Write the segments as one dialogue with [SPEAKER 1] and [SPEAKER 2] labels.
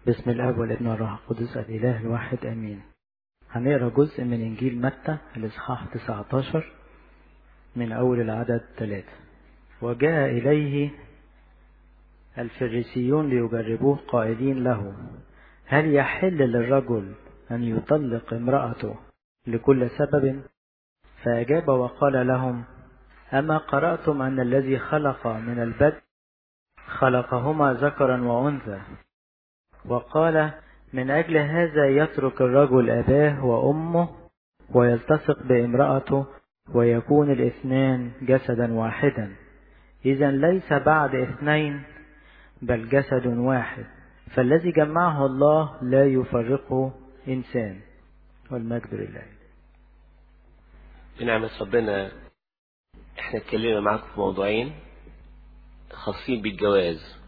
[SPEAKER 1] بسم الاب والابن والروح القدس الاله الواحد امين هنقرا جزء من انجيل متى الاصحاح 19 من اول العدد ثلاثة وجاء اليه الفريسيون ليجربوه قائلين له هل يحل للرجل ان يطلق امراته لكل سبب فاجاب وقال لهم اما قراتم ان الذي خلق من البدء خلقهما ذكرا وانثى وقال من أجل هذا يترك الرجل أباه وأمه ويلتصق بامرأته ويكون الاثنان جسدا واحدا إذا ليس بعد اثنين بل جسد واحد فالذي جمعه الله لا يفرقه إنسان والمجد لله
[SPEAKER 2] بنعمة ربنا احنا اتكلمنا معاكم في موضوعين خاصين بالجواز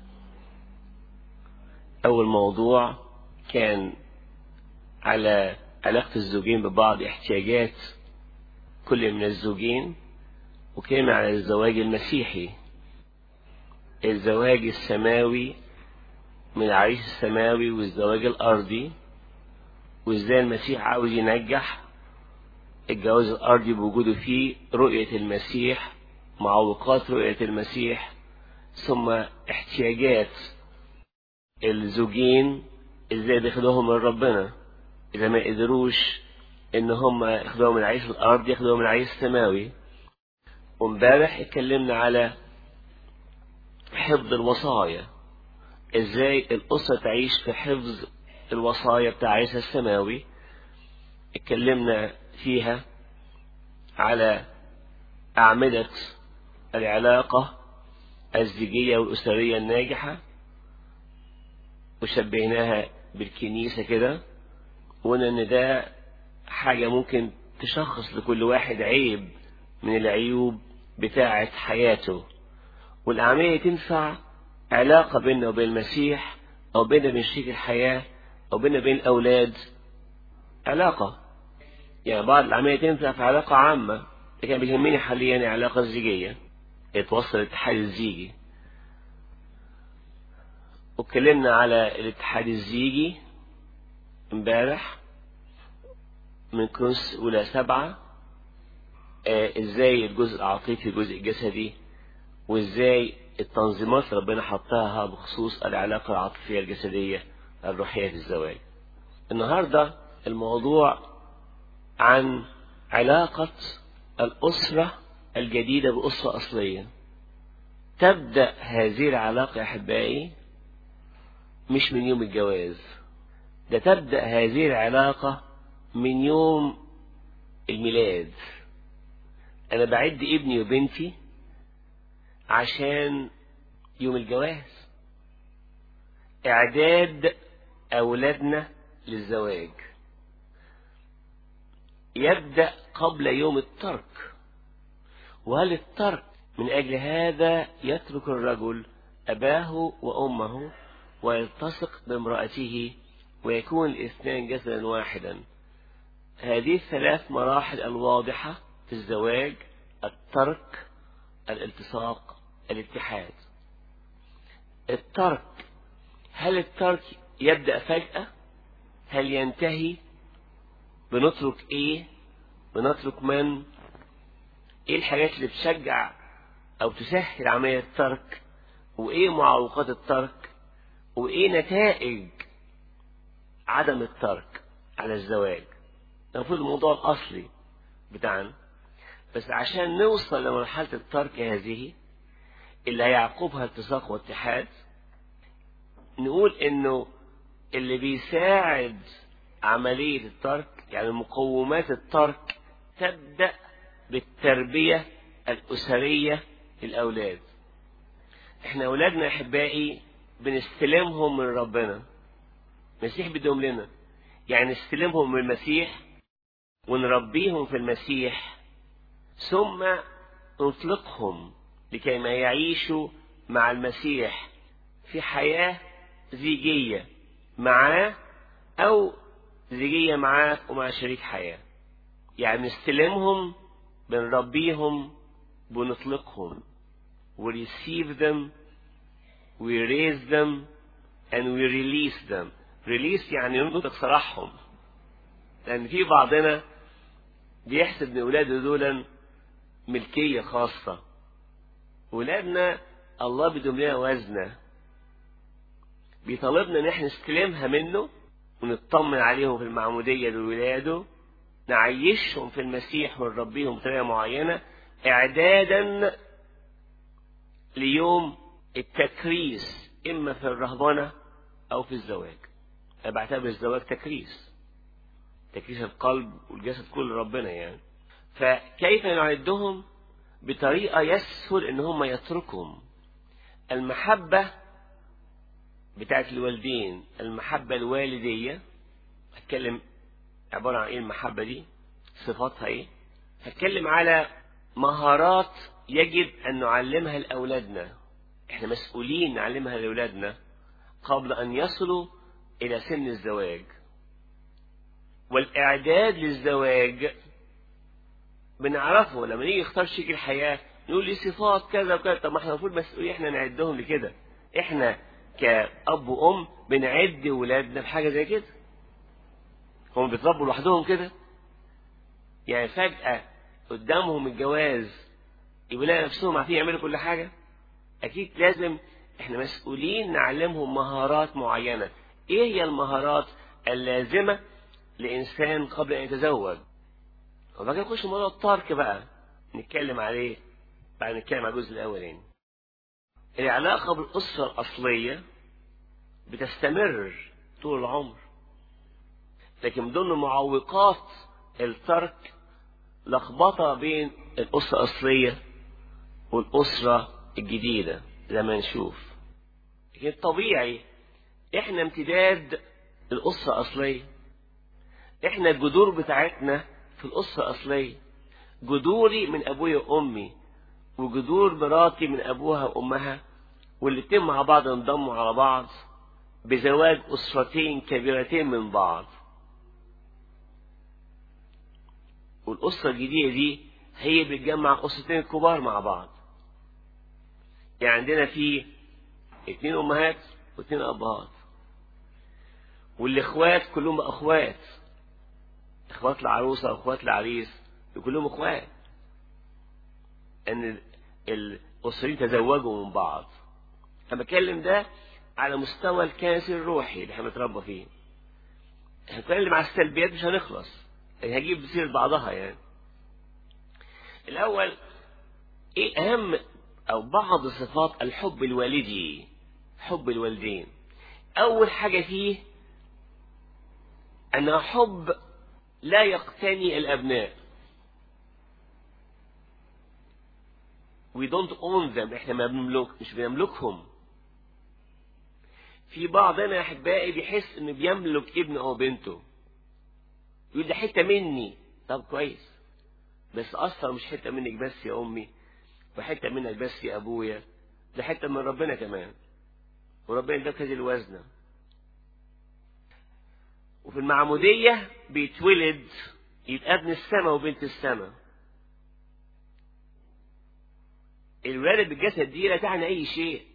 [SPEAKER 2] أول موضوع كان على علاقة الزوجين ببعض احتياجات كل من الزوجين وكان على الزواج المسيحي الزواج السماوي من العريس السماوي والزواج الأرضي وإزاي المسيح عاوز ينجح الجواز الأرضي بوجوده فيه رؤية المسيح معوقات رؤية المسيح ثم احتياجات الزوجين ازاي بياخدوهم من ربنا اذا ما قدروش ان هم ياخدوهم من العيش الارض ياخدوهم من العيش السماوي وامبارح اتكلمنا على حفظ الوصايا ازاي الاسره تعيش في حفظ الوصايا بتاع عيسى السماوي اتكلمنا فيها على اعمده العلاقه الزيجيه والاسريه الناجحه وشبهناها بالكنيسة كده وقلنا ان ده حاجة ممكن تشخص لكل واحد عيب من العيوب بتاعة حياته والأعمية تنفع علاقة بيننا وبين المسيح أو بيننا وبين شريك الحياة أو بيننا وبين الأولاد علاقة يعني بعض الأعمية تنفع في علاقة عامة لكن بيهمني حاليا العلاقة الزيجية يتوصل الاتحاد الزيجي واتكلمنا على الاتحاد الزيجي امبارح من كورس أولى سبعة آه ازاي الجزء العاطفي الجزء الجسدي وازاي التنظيمات ربنا حطها بخصوص العلاقة العاطفية الجسدية الروحية في الزواج النهاردة الموضوع عن علاقة الأسرة الجديدة بأسرة أصلية تبدأ هذه العلاقة يا أحبائي مش من يوم الجواز ده تبدأ هذه العلاقة من يوم الميلاد أنا بعد ابني وبنتي عشان يوم الجواز إعداد أولادنا للزواج يبدأ قبل يوم الترك وهل الترك من أجل هذا يترك الرجل أباه وأمه ويلتصق بامرأته ويكون الاثنان جسدا واحدا هذه الثلاث مراحل الواضحة في الزواج الترك الالتصاق الاتحاد الترك هل الترك يبدأ فجأة هل ينتهي بنترك ايه بنترك من ايه الحاجات اللي بتشجع او تسهل عملية الترك وايه معوقات الترك وايه نتائج عدم الترك على الزواج المفروض الموضوع الاصلي بتاعنا بس عشان نوصل لمرحلة الترك هذه اللي هيعقبها التصاق واتحاد نقول انه اللي بيساعد عملية الترك يعني مقومات الترك تبدأ بالتربية الأسرية للأولاد احنا أولادنا أحبائي بنستلمهم من ربنا المسيح بدهم لنا يعني نستلمهم من المسيح ونربيهم في المسيح ثم نطلقهم لكي ما يعيشوا مع المسيح في حياة زيجية معاه أو زيجية معاه ومع شريك حياة يعني نستلمهم بنربيهم بنطلقهم we receive them we raise them and we release them ريليس يعني نطق سراحهم لأن في بعضنا بيحسب إن أولاده دول ملكية خاصة ولادنا الله بيدوم لنا وزنة بيطالبنا إن احنا نستلمها منه ونطمن عليهم في المعمودية لولاده نعيشهم في المسيح ونربيهم بطريقة معينة إعدادا ليوم التكريس إما في الرهبنة أو في الزواج أنا بعتبر الزواج تكريس تكريس القلب والجسد كل ربنا يعني فكيف نعدهم بطريقة يسهل إن هم يتركهم المحبة بتاعت الوالدين المحبة الوالدية هتكلم عبارة عن إيه المحبة دي صفاتها إيه هتكلم على مهارات يجب أن نعلمها لأولادنا إحنا مسؤولين نعلمها لأولادنا قبل أن يصلوا إلى سن الزواج والإعداد للزواج بنعرفه لما نيجي نختار شيك الحياة نقول لي صفات كذا وكذا طب ما احنا المفروض مسؤولين احنا نعدهم لكده احنا كأب وأم بنعد ولادنا بحاجة زي كده هم بيتربوا لوحدهم كده يعني فجأة قدامهم الجواز يلاقوا نفسهم عارفين يعملوا كل حاجة أكيد لازم احنا مسؤولين نعلمهم مهارات معينة ايه هي المهارات اللازمة لإنسان قبل أن يتزوج وبعد كده نخش موضوع الترك بقى نتكلم عليه بعد نتكلم على الجزء الأولاني العلاقة بالأسرة الأصلية بتستمر طول العمر لكن من ضمن معوقات الترك لخبطة بين الأسرة الأصلية والأسرة الجديدة زي ما نشوف لكن طبيعي احنا امتداد الأسرة الأصلية احنا الجذور بتاعتنا في الأسرة الأصلية جذوري من أبويا وأمي وجذور مراتي من أبوها وأمها والاتنين مع بعض انضموا على بعض بزواج أسرتين كبيرتين من بعض والأسرة الجديدة دي هي بتجمع أسرتين كبار مع بعض يعني عندنا في اتنين أمهات واتنين أبهات والإخوات كلهم أخوات إخوات العروسة وإخوات العريس كلهم إخوات أن الأسرين تزوجوا من بعض أنا بتكلم ده على مستوى الكنس الروحي اللي احنا بنتربى فيه هنتكلم على السلبيات مش هنخلص يعني هجيب سيرة بعضها يعني الأول إيه أهم أو بعض صفات الحب الوالدي حب الوالدين أول حاجة فيه أن حب لا يقتني الأبناء we don't own them احنا ما بنملك مش بنملكهم في بعضنا يا احبائي بيحس انه بيملك ابنه او بنته يقول ده حته مني طب كويس بس اصلا مش حته منك بس يا امي وحته منك بس يا ابويا ده حته من ربنا كمان وربنا ده كذا الوزنه وفي المعموديه بيتولد يبقى ابن السماء وبنت السماء الولادة بالجسد دي لا تعني أي شيء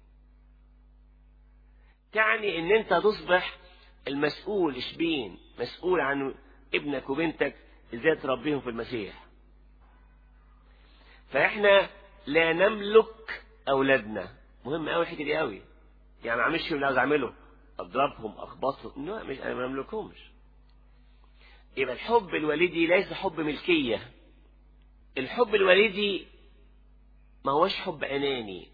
[SPEAKER 2] تعني إن أنت تصبح المسؤول إشبين مسؤول عن ابنك وبنتك إزاي تربيهم في المسيح فإحنا لا نملك أولادنا مهم أوي الحتة دي أوي يعني ما أعملش اللي عاوز أعمله أضربهم أخبطهم لا مش أنا ما أملكهمش يبقى الحب الوالدي ليس حب ملكية الحب الوالدي ما هوش حب أناني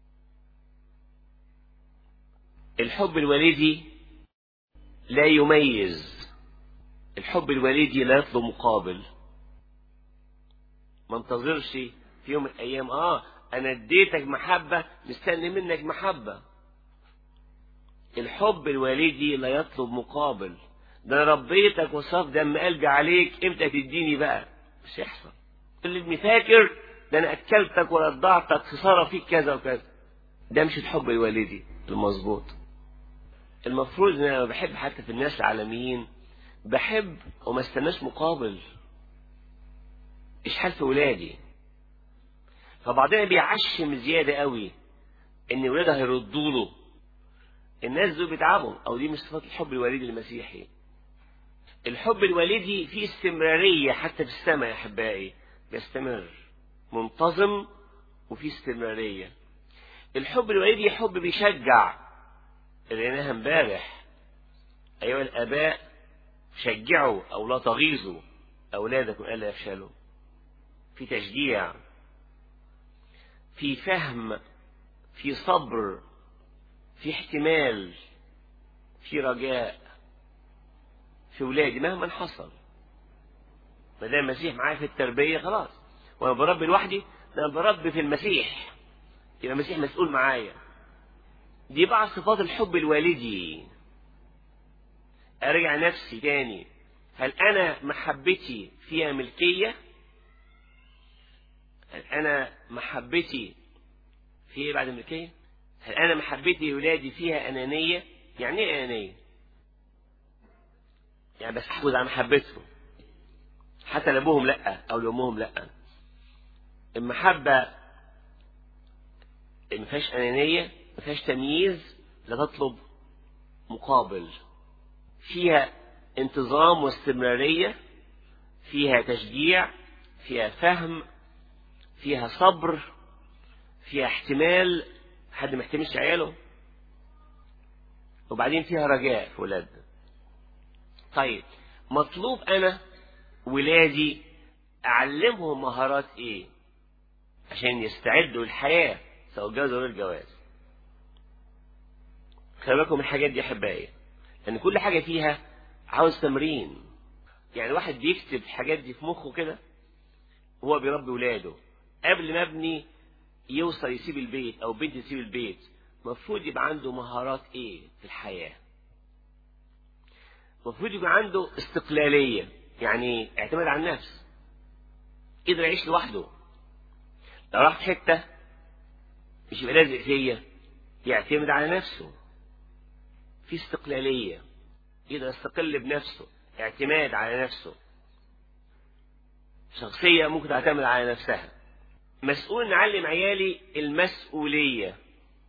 [SPEAKER 2] الحب الوالدي لا يميز الحب الوالدي لا يطلب مقابل ما انتظرش في يوم من الأيام آه أنا اديتك محبة مستني منك محبة الحب الوالدي لا يطلب مقابل ده أنا ربيتك وصف دم قلبي عليك امتى تديني بقى مش يحصل اللي فاكر ده انا اكلتك ورضعتك خساره فيك كذا وكذا ده مش الحب الوالدي المظبوط المفروض ان انا بحب حتى في الناس العالميين بحب وما استناش مقابل اشحال في ولادي فبعدين بيعشم زياده قوي ان ولاده هيردوا له الناس دول بيتعبوا او دي مش صفات الحب الوالدي المسيحي الحب الوالدي فيه استمرارية حتى في السماء يا احبائي بيستمر منتظم وفيه استمرارية الحب الوالدي حب بيشجع لقيناها امبارح ايها الاباء شجعوا او لا تغيظوا اولادكم الا يفشلوا في تشجيع في فهم في صبر في احتمال في رجاء في ولادي مهما حصل ما دام المسيح معايا في التربية خلاص وانا بربي لوحدي ده انا بربي في المسيح يبقى المسيح مسؤول معايا دي بعض صفات الحب الوالدي ارجع نفسي تاني هل انا محبتي فيها ملكية هل انا محبتي في ايه بعد الملكية هل انا محبتي لولادي فيها انانية يعني ايه انانية يعني بس احافظ على محبتهم حتى لابوهم لا او لامهم لا المحبة ما فيهاش انانية ما فيهاش تمييز لا تطلب مقابل فيها انتظام واستمرارية فيها تشجيع فيها فهم فيها صبر فيها احتمال حد ما يحتملش عياله وبعدين فيها رجاء في ولادنا طيب مطلوب انا ولادي اعلمهم مهارات ايه عشان يستعدوا للحياة سواء جواز ولا الجواز خلي بالكم الحاجات دي احبائي لان كل حاجة فيها عاوز تمرين يعني واحد بيكتب الحاجات دي في مخه كده وهو بيربي ولاده قبل ما ابني يوصل يسيب البيت او بنت تسيب البيت المفروض يبقى عنده مهارات ايه في الحياة المفروض يبقى عنده استقلالية يعني اعتماد على النفس قدر يعيش لوحده لو راح حتة مش يبقى لازق فيا يعتمد على نفسه في استقلالية يقدر يستقل بنفسه اعتماد على نفسه شخصية ممكن تعتمد على نفسها مسؤول نعلم عيالي المسؤولية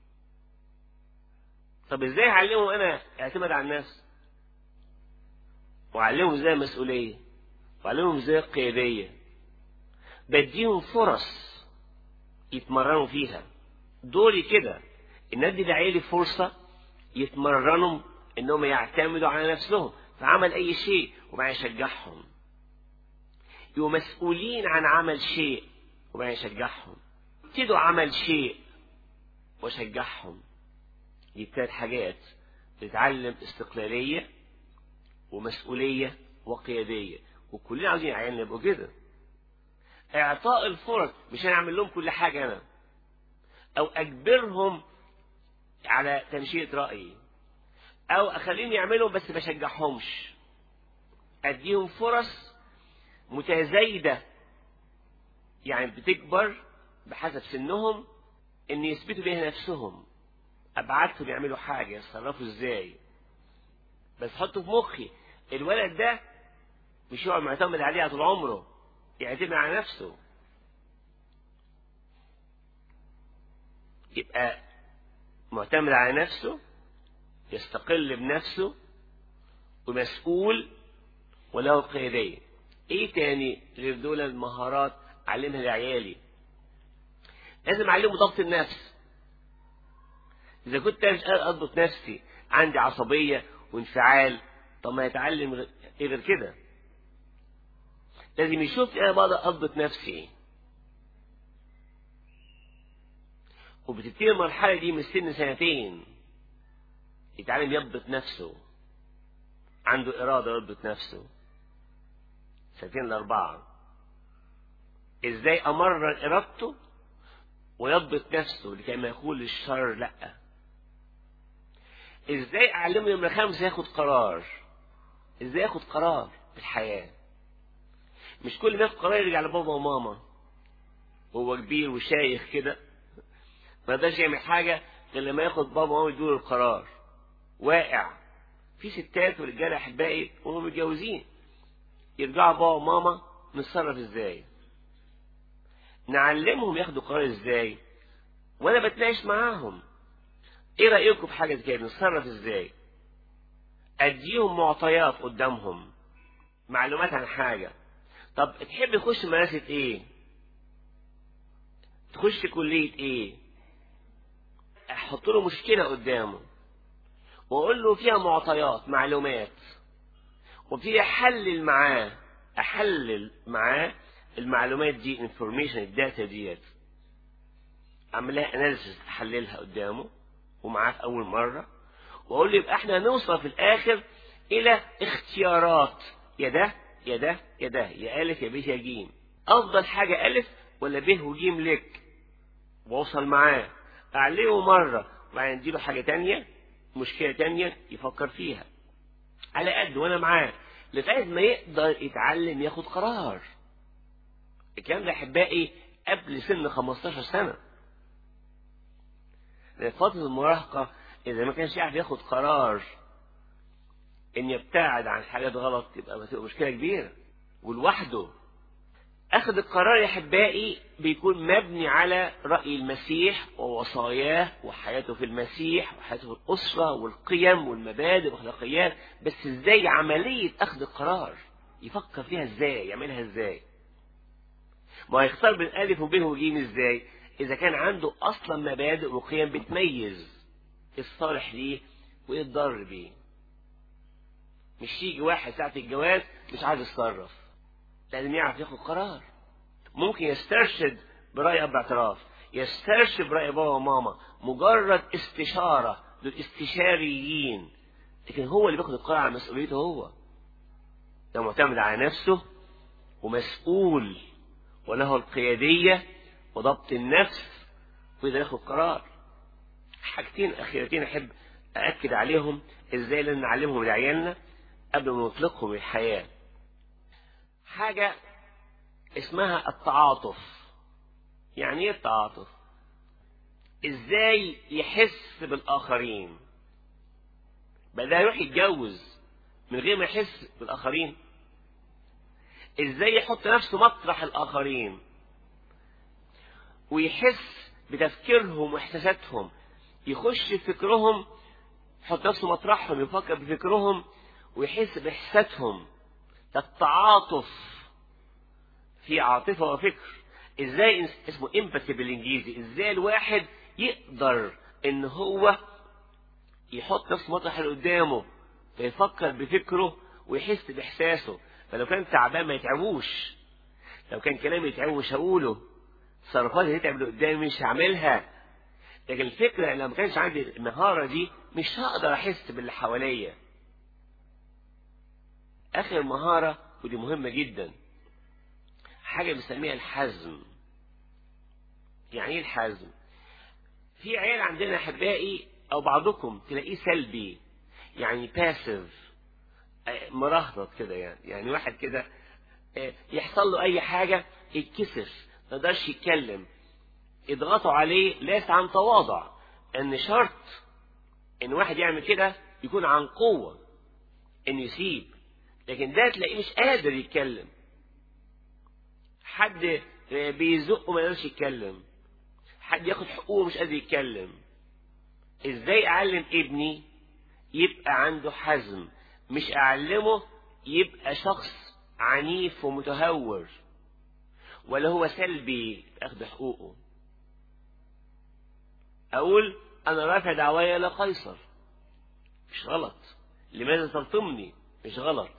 [SPEAKER 2] طب ازاي اعلمهم انا اعتمد على النفس واعلمهم ازاي المسؤولية واعلمهم ازاي القيادية بديهم فرص يتمرنوا فيها دوري كده ان ادي لعيالي فرصة يتمرنوا انهم يعتمدوا على نفسهم في عمل اي شيء وبعدين اشجعهم يبقوا مسؤولين عن عمل شيء وبعدين اشجعهم ابتدوا عمل شيء واشجعهم دي ثلاث حاجات تتعلم استقلالية ومسؤولية وقيادية وكلنا عاوزين عيالنا يبقوا كده اعطاء الفرص مش انا اعمل لهم كل حاجة انا او اجبرهم على تمشية رأيي او اخليهم يعملوا بس ما اشجعهمش اديهم فرص متزايدة يعني بتكبر بحسب سنهم ان يثبتوا بيها نفسهم ابعتهم يعملوا حاجة يتصرفوا ازاي بس حطوا في مخي الولد ده مش يقعد معتمد عليها طول عمره يعتمد على نفسه يبقى معتمد على نفسه يستقل بنفسه ومسؤول وله قيادية ايه تاني غير دول المهارات اعلمها لعيالي لازم اعلمه ضبط النفس اذا كنت مش قادر اضبط نفسي عندي عصبية وانفعال طب ما يتعلم غير- ايه غير كده لازم يشوف انا بقدر اضبط نفسي وبتبتدي المرحلة دي من سن سنتين يتعلم يضبط نفسه عنده إرادة يضبط نفسه سنتين لأربعة إزاي أمرن إرادته ويضبط نفسه لكي ما يقول للشر لأ إزاي أعلمه نمرة خمسة ياخد قرار إزاي ياخد قرار في الحياة مش كل ما ياخد قرار يرجع لبابا وماما وهو كبير وشايخ كده ما يقدرش يعمل حاجة غير لما ياخد بابا وماما يدور القرار واقع في ستات ورجاله احبائي وهم متجوزين يرجعوا بابا وماما نتصرف ازاي نعلمهم ياخدوا قرار ازاي وانا بتناقش معاهم ايه رايكم في حاجه زي كده نتصرف ازاي اديهم معطيات قدامهم معلومات عن حاجه طب تحب تخش مدرسه ايه تخش كليه ايه احط له مشكله قدامه واقول له فيها معطيات معلومات وابتدي احلل معاه احلل معاه المعلومات دي انفورميشن الداتا ديت اعمل لها اناليسيس احللها قدامه ومعاه في اول مره واقول له يبقى احنا هنوصل في الاخر الى اختيارات يا ده يا ده يا ده يا الف يا ب يا ج افضل حاجه الف ولا ب وج لك واوصل معاه اعلمه مره وبعدين اديله حاجه تانية مشكله تانية يفكر فيها على قد وانا معاه لغايه ما يقدر يتعلم ياخد قرار الكلام ده احبائي قبل سن 15 سنه لأن فتره المراهقه اذا ما كانش يعرف ياخد قرار ان يبتعد عن حاجات غلط تبقى بتبقى مشكله كبيره ولوحده اخذ القرار يا احبائي بيكون مبني على راي المسيح ووصاياه وحياته في المسيح وحياته في الاسره والقيم والمبادئ والاخلاقيات بس ازاي عمليه اخذ القرار يفكر فيها ازاي يعملها ازاي ما هيختار بين الف وب وج ازاي اذا كان عنده اصلا مبادئ وقيم بتميز الصالح ليه وايه الضار بيه مش يجي واحد ساعة الجواز مش عايز يتصرف لازم يعرف ياخد قرار ممكن يسترشد برأي أب اعتراف يسترشد برأي بابا وماما مجرد استشارة دول استشاريين لكن هو اللي بياخد القرار على مسؤوليته هو ده معتمد على نفسه ومسؤول وله القيادية وضبط النفس وإذا ياخد قرار حاجتين أخيرتين أحب أأكد عليهم إزاي لازم نعلمهم لعيالنا قبل ما نطلقهم الحياة حاجة اسمها التعاطف يعني ايه التعاطف ازاي يحس بالاخرين بدأ يروح يتجوز من غير ما يحس بالاخرين ازاي يحط نفسه مطرح الاخرين ويحس بتفكيرهم واحساساتهم يخش في فكرهم يحط نفسه مطرحهم يفكر بفكرهم ويحس باحساساتهم ده التعاطف في عاطفه وفكر ازاي اسمه امباثي بالانجليزي ازاي الواحد يقدر ان هو يحط نفسه مطرح اللي قدامه فيفكر بفكره ويحس باحساسه فلو كان تعبان ما يتعبوش لو كان كلامي يتعبه مش هقوله تصرفات اللي تتعب اللي قدامي مش هعملها لكن الفكرة لو ما كانش عندي المهارة دي مش هقدر أحس باللي حواليا آخر مهارة ودي مهمة جدا حاجة بنسميها الحزم يعني ايه الحزم في عيال عندنا احبائي او بعضكم تلاقيه سلبي يعني باسيف مرهبط كده يعني يعني واحد كده يحصل له اي حاجة يتكسف ما يقدرش يتكلم يضغطوا عليه ليس عن تواضع ان شرط ان واحد يعمل كده يكون عن قوة ان يسيب لكن ده تلاقيه مش قادر يتكلم حد بيزقه ما يقدرش يتكلم حد ياخد حقوقه مش قادر يتكلم ازاي اعلم ابني يبقى عنده حزم مش اعلمه يبقى شخص عنيف ومتهور ولا هو سلبي في اخذ حقوقه اقول انا رافع دعوايا الى قيصر مش غلط لماذا تلطمني مش غلط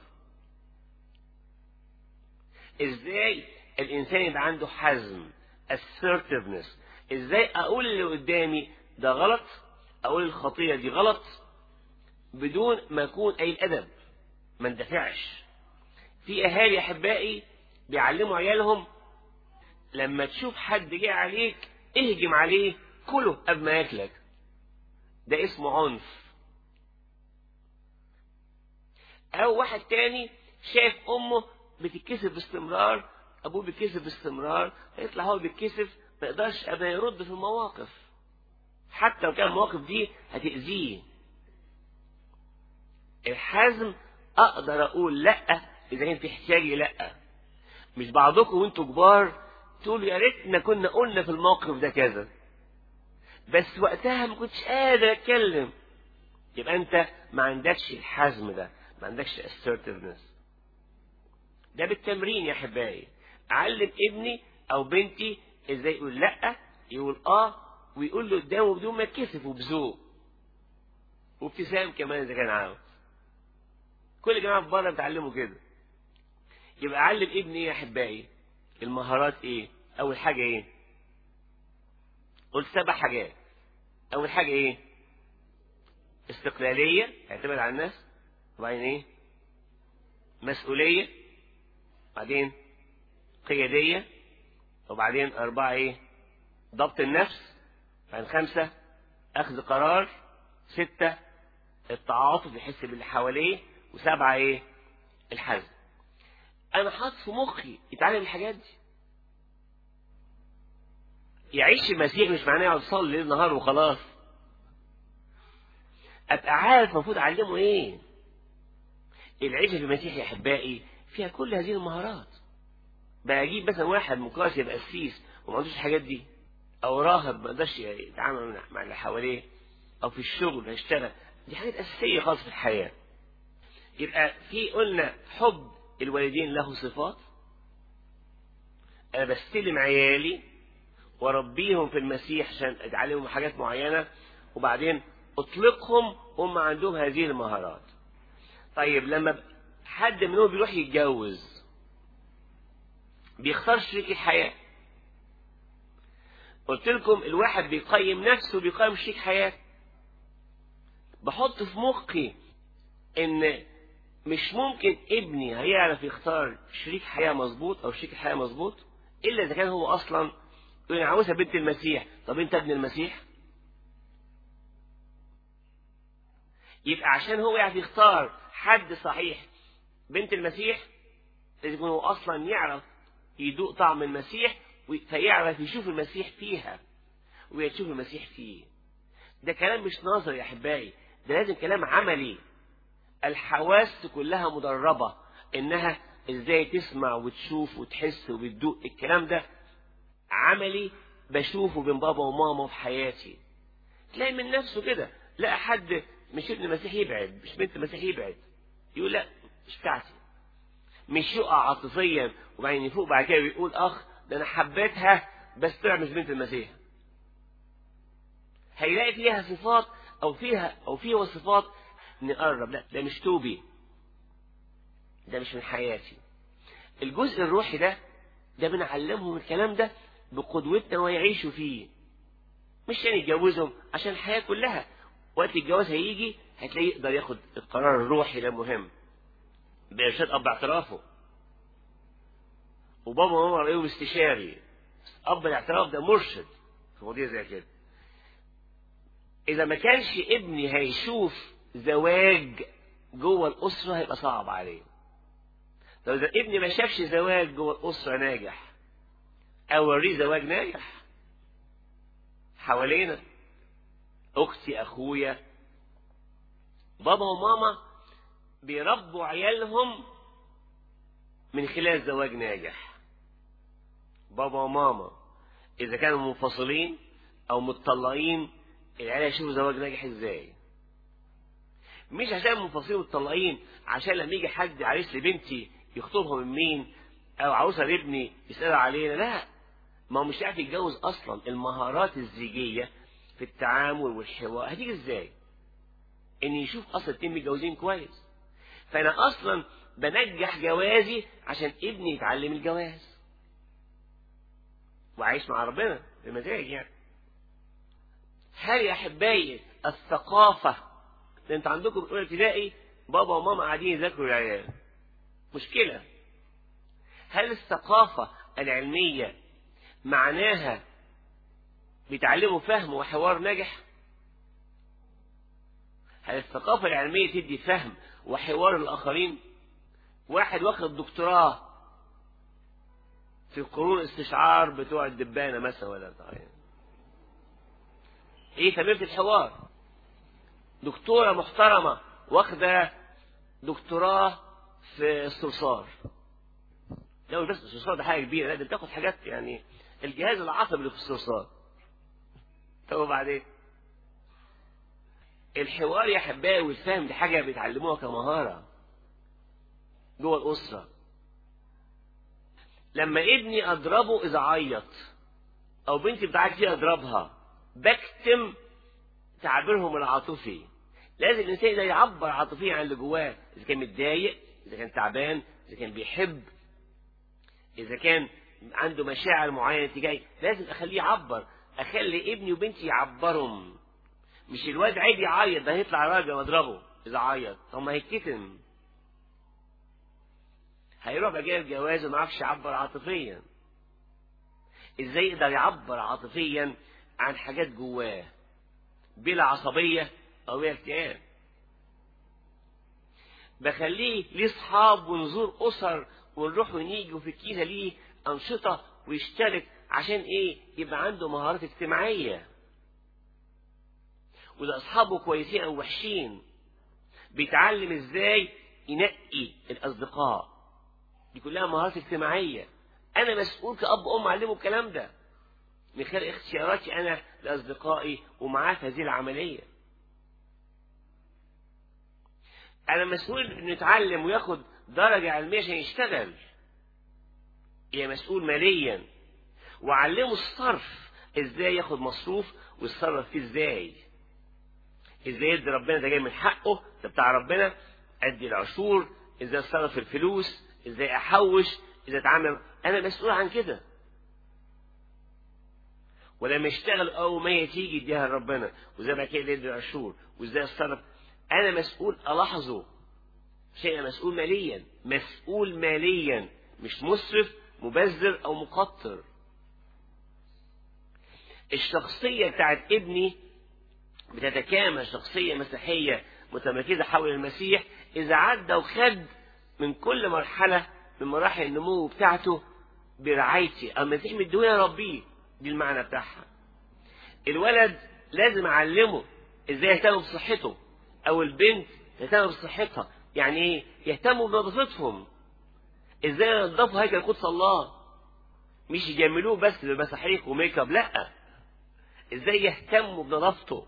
[SPEAKER 2] ازاي الانسان يبقى عنده حزم assertiveness ازاي اقول اللي قدامي ده غلط اقول الخطيه دي غلط بدون ما اكون اي الادب ما اندفعش في اهالي احبائي بيعلموا عيالهم لما تشوف حد جه عليك اهجم عليه كله قبل ما ياكلك ده اسمه عنف او واحد تاني شايف امه بتتكسف باستمرار ابوه بيتكسف باستمرار هيطلع هو بيتكسف ما يقدرش ابدا يرد في المواقف حتى لو كان المواقف دي هتأذيه الحزم اقدر اقول لا اذا كان في احتياجي لا مش بعضكم وانتوا كبار تقولوا يا ريتنا كنا قلنا في الموقف ده كذا بس وقتها ما كنتش قادر اتكلم يبقى انت ما عندكش الحزم ده ما عندكش assertiveness ده بالتمرين يا احبائي علم ابني او بنتي ازاي يقول لا يقول اه ويقول له قدامه بدون ما يتكسف وبذوق وابتسام كمان اذا كان عاوز كل جماعه في بره بتعلموا كده يبقى علم ابني ايه يا احبائي المهارات ايه اول حاجه ايه قلت سبع حاجات اول حاجه ايه استقلاليه اعتمد على الناس وبعدين ايه مسؤوليه بعدين قياديه وبعدين اربعه ايه ضبط النفس بعدين خمسه اخذ قرار سته التعاطف يحس باللي حواليه وسبعه ايه الحزم انا حاطط في مخي يتعلم الحاجات دي يعيش المسيح مش معناه يقعد يصلي ليل نهار وخلاص ابقى عارف المفروض اعلمه ايه العيشه في المسيح يا احبائي فيها كل هذه المهارات بقى اجيب مثلا واحد مقاس يبقى قسيس وما عندوش الحاجات دي او راهب ما يقدرش يتعامل مع اللي حواليه او في الشغل هيشتغل دي حاجات اساسيه خالص في الحياه يبقى في قلنا حب الوالدين له صفات انا بستلم عيالي واربيهم في المسيح عشان اجعلهم حاجات معينه وبعدين اطلقهم هم عندهم هذه المهارات طيب لما حد منهم بيروح يتجوز بيختار شريك الحياه قلت لكم الواحد بيقيم نفسه بيقيم شريك حياته بحط في مخي ان مش ممكن ابني هيعرف يختار شريك حياه مظبوط او شريك حياه مظبوط الا اذا كان هو اصلا يقول انا عاوزها بنت المسيح طب انت ابن المسيح يبقى عشان هو يعرف يختار حد صحيح بنت المسيح لازم يكون هو اصلا يعرف يدوق طعم المسيح فيعرف يشوف المسيح فيها ويشوف المسيح فيه ده كلام مش نظري يا احبائي ده لازم كلام عملي الحواس كلها مدربه انها ازاي تسمع وتشوف وتحس وبتدوق الكلام ده عملي بشوفه بين بابا وماما في حياتي تلاقي من نفسه كده لا حد مش ابن المسيح يبعد مش بنت المسيح يبعد يقول لا مش بتاعتي مش يقع عاطفيا وبعدين يفوق بعد كده ويقول اخ ده انا حبيتها بس طلع مش بنت المسيح هيلاقي فيها صفات او فيها او فيها صفات نقرب لا ده مش توبي ده مش من حياتي الجزء الروحي ده ده بنعلمهم الكلام ده بقدوتنا ويعيشوا فيه مش عشان يتجوزهم عشان الحياة كلها وقت الجواز هيجي هتلاقيه يقدر ياخد القرار الروحي ده مهم بإرشاد أب اعترافه وبابا وماما رأيهم استشاري أب الاعتراف ده مرشد في مواضيع زي كده إذا ما كانش ابني هيشوف زواج جوه الأسرة هيبقى صعب عليه طب إذا ابني ما شافش زواج جوه الأسرة ناجح أوريه زواج ناجح حوالينا أختي أخويا بابا وماما بيربوا عيالهم من خلال زواج ناجح بابا وماما إذا كانوا منفصلين أو متطلقين العيال يشوفوا زواج ناجح إزاي مش عشان منفصلين ومتطلقين عشان لما يجي حد عريس لبنتي يخطبها من مين أو عروسة لابني يسألوا علينا لا ما هو مش عارف يتجوز أصلا المهارات الزيجية في التعامل والحوار هتيجي ازاي ان يشوف اصلا اتنين متجوزين كويس فانا اصلا بنجح جوازي عشان ابني يتعلم الجواز وعايش مع ربنا بمزاج يعني هل يا احبائي الثقافة ده انت عندكم اولى ابتدائي بابا وماما قاعدين يذاكروا العيال مشكلة هل الثقافة العلمية معناها بيتعلموا فهم وحوار ناجح هل الثقافة العلمية تدي فهم وحوار الآخرين واحد واخد دكتوراه في قرون الاستشعار بتوع الدبانة مثلا ولا طيب. ايه تمرينة الحوار دكتورة محترمة واخدة دكتوراه في الصرصار لو بس الصرصار ده حاجة كبيرة لا ده بتاخد حاجات يعني الجهاز العصبي اللي في الصرصار طب وبعدين الحوار يا حبايبي والفهم دي حاجة بيتعلموها كمهارة جوه الأسرة لما ابني أضربه إذا عيط أو بنتي بتاعتي فيه أضربها بكتم تعبيرهم العاطفي لازم الإنسان ده يعبر عاطفيا عن اللي جواه إذا كان متضايق إذا كان تعبان إذا كان بيحب إذا كان عنده مشاعر معينة تجاهي لازم أخليه يعبر أخلي ابني وبنتي يعبرهم مش الواد عيب يعيط ده هيطلع راجل واضربه إذا عيط طب ما هيتكتم هيروح بقى جايب جواز وما يعرفش يعبر عاطفيا ازاي يقدر يعبر عاطفيا عن حاجات جواه بلا عصبية أو بلا اكتئاب بخليه ليه صحاب ونزور أسر ونروح ونيجي وفي الكيسة ليه أنشطة ويشترك عشان إيه يبقى عنده مهارات اجتماعية وده أصحابه كويسين أو وحشين بيتعلم إزاي ينقي الأصدقاء دي كلها مهارات اجتماعية أنا مسؤول كأب أم أعلمه الكلام ده من خلال اختياراتي أنا لأصدقائي ومعاه في هذه العملية أنا مسؤول إنه يتعلم وياخد درجة علمية عشان يشتغل يا مسؤول ماليا وعلمه الصرف ازاي ياخد مصروف ويتصرف فيه ازاي ازاي يدي ربنا ده جاي من حقه ده بتاع ربنا ادي العشور ازاي اتصرف الفلوس ازاي احوش ازاي اتعامل انا مسؤول عن كده ولما يشتغل اول ما هي تيجي يديها لربنا وزي ما كده يدي العشور وازاي اتصرف انا مسؤول الاحظه شيء مسؤول ماليا مسؤول ماليا مش مسرف مبذر او مقطر الشخصية بتاعت ابني بتتكامل شخصية مسيحية متمركزة حول المسيح إذا عدى وخد من كل مرحلة من مراحل النمو بتاعته برعايتي المسيح مديهولي ربيه دي المعنى بتاعها الولد لازم أعلمه إزاي يهتم بصحته أو البنت تهتم بصحتها يعني إيه يهتموا بنظافتهم إزاي ينظفوا هيكل قدس الله مش يجملوه بس بمساحيق وميك اب لا ازاي يهتموا بنظافته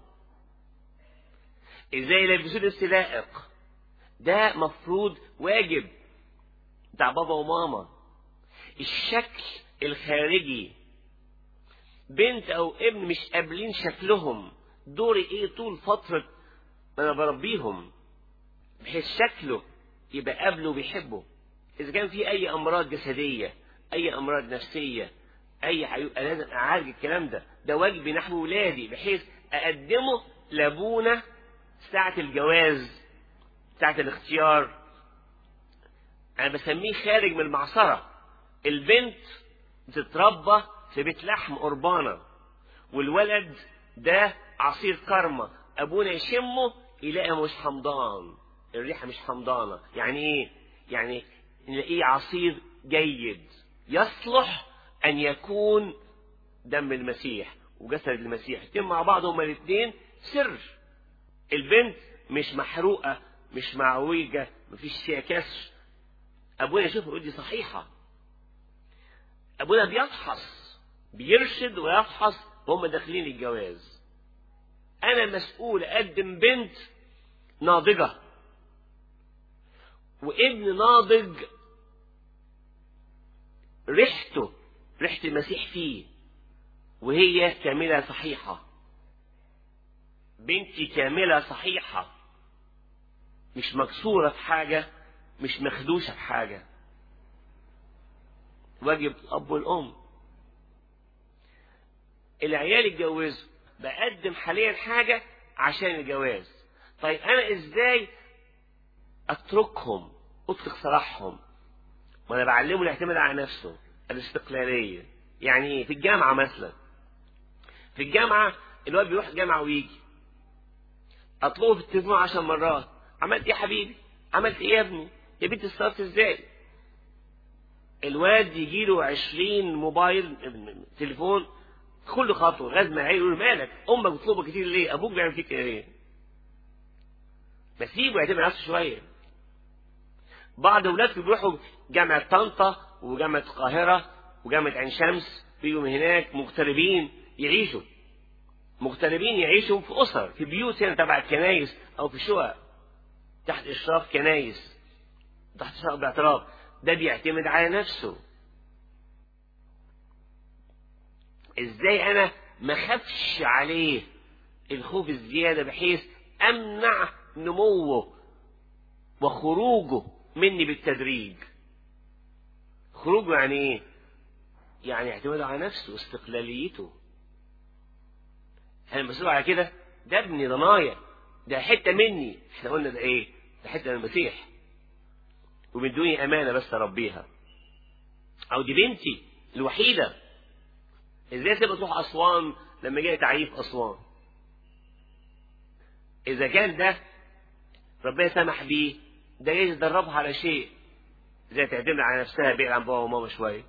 [SPEAKER 2] ازاي يلبسوه لبس لائق ده مفروض واجب بتاع بابا وماما الشكل الخارجي بنت او ابن مش قابلين شكلهم دوري ايه طول فترة ما انا بربيهم بحيث شكله يبقى قابله بيحبه اذا كان في اي امراض جسدية اي امراض نفسية اي هيبقى لازم اعالج الكلام ده ده واجبي نحو ولادي بحيث اقدمه لابونا ساعة الجواز ساعة الاختيار انا بسميه خارج من المعصرة البنت بتتربى في بيت لحم قربانة والولد ده عصير كرمة ابونا يشمه يلاقي مش حمضان الريحة مش حمضانة يعني ايه يعني نلاقيه عصير جيد يصلح أن يكون دم المسيح وجسد المسيح يتم مع بعض هما الاثنين سر البنت مش محروقة مش معوجة مفيش فيها كسر أبونا يشوف يقول دي صحيحة أبونا بيفحص بيرشد ويفحص وهم داخلين الجواز أنا مسؤول أقدم بنت ناضجة وابن ناضج ريحته ريحة المسيح فيه وهي كاملة صحيحة بنتي كاملة صحيحة مش مكسورة في حاجة مش مخدوشة في حاجة واجب الأب والأم العيال اتجوزوا بقدم حاليا حاجة عشان الجواز طيب أنا إزاي أتركهم أطلق سراحهم وأنا بعلمه الاعتماد على نفسه الاستقلالية يعني ايه في الجامعة مثلا في الجامعة الواد بيروح الجامعة ويجي اطلبه في التليفون عشر مرات عملت ايه يا حبيبي عملت ايه يا ابني يا بنتي اتصرفت ازاي الواد يجي له 20 موبايل تليفون كل خطوه لازم عيل يقول مالك امك بتطلبك كتير ليه ابوك بيعمل فيك ايه بسيبه يعتمد على نفسه شويه بعض اولادكم بيروحوا جامعه طنطا وجامعة القاهرة وجامعة عين شمس بيجوا من هناك مغتربين يعيشوا مغتربين يعيشوا في أسر في بيوت هنا تبع الكنايس أو في شقق تحت إشراف كنايس تحت إشراف باعتراف ده بيعتمد على نفسه ازاي انا ما خافش عليه الخوف الزيادة بحيث امنع نموه وخروجه مني بالتدريج خروجه يعني ايه يعني اعتماده على نفسه استقلاليته انا مسؤول على كده ده ابني ضنايا ده حتة مني احنا قلنا ده ايه ده حتة من المسيح وبدوني امانة بس اربيها او دي بنتي الوحيدة ازاي تبقى تروح اسوان لما جاي تعيف اسوان اذا كان ده ربنا سمح بيه ده جاي تدربها على شيء زي تعتمد على نفسها بعيد عن بابا وماما شويه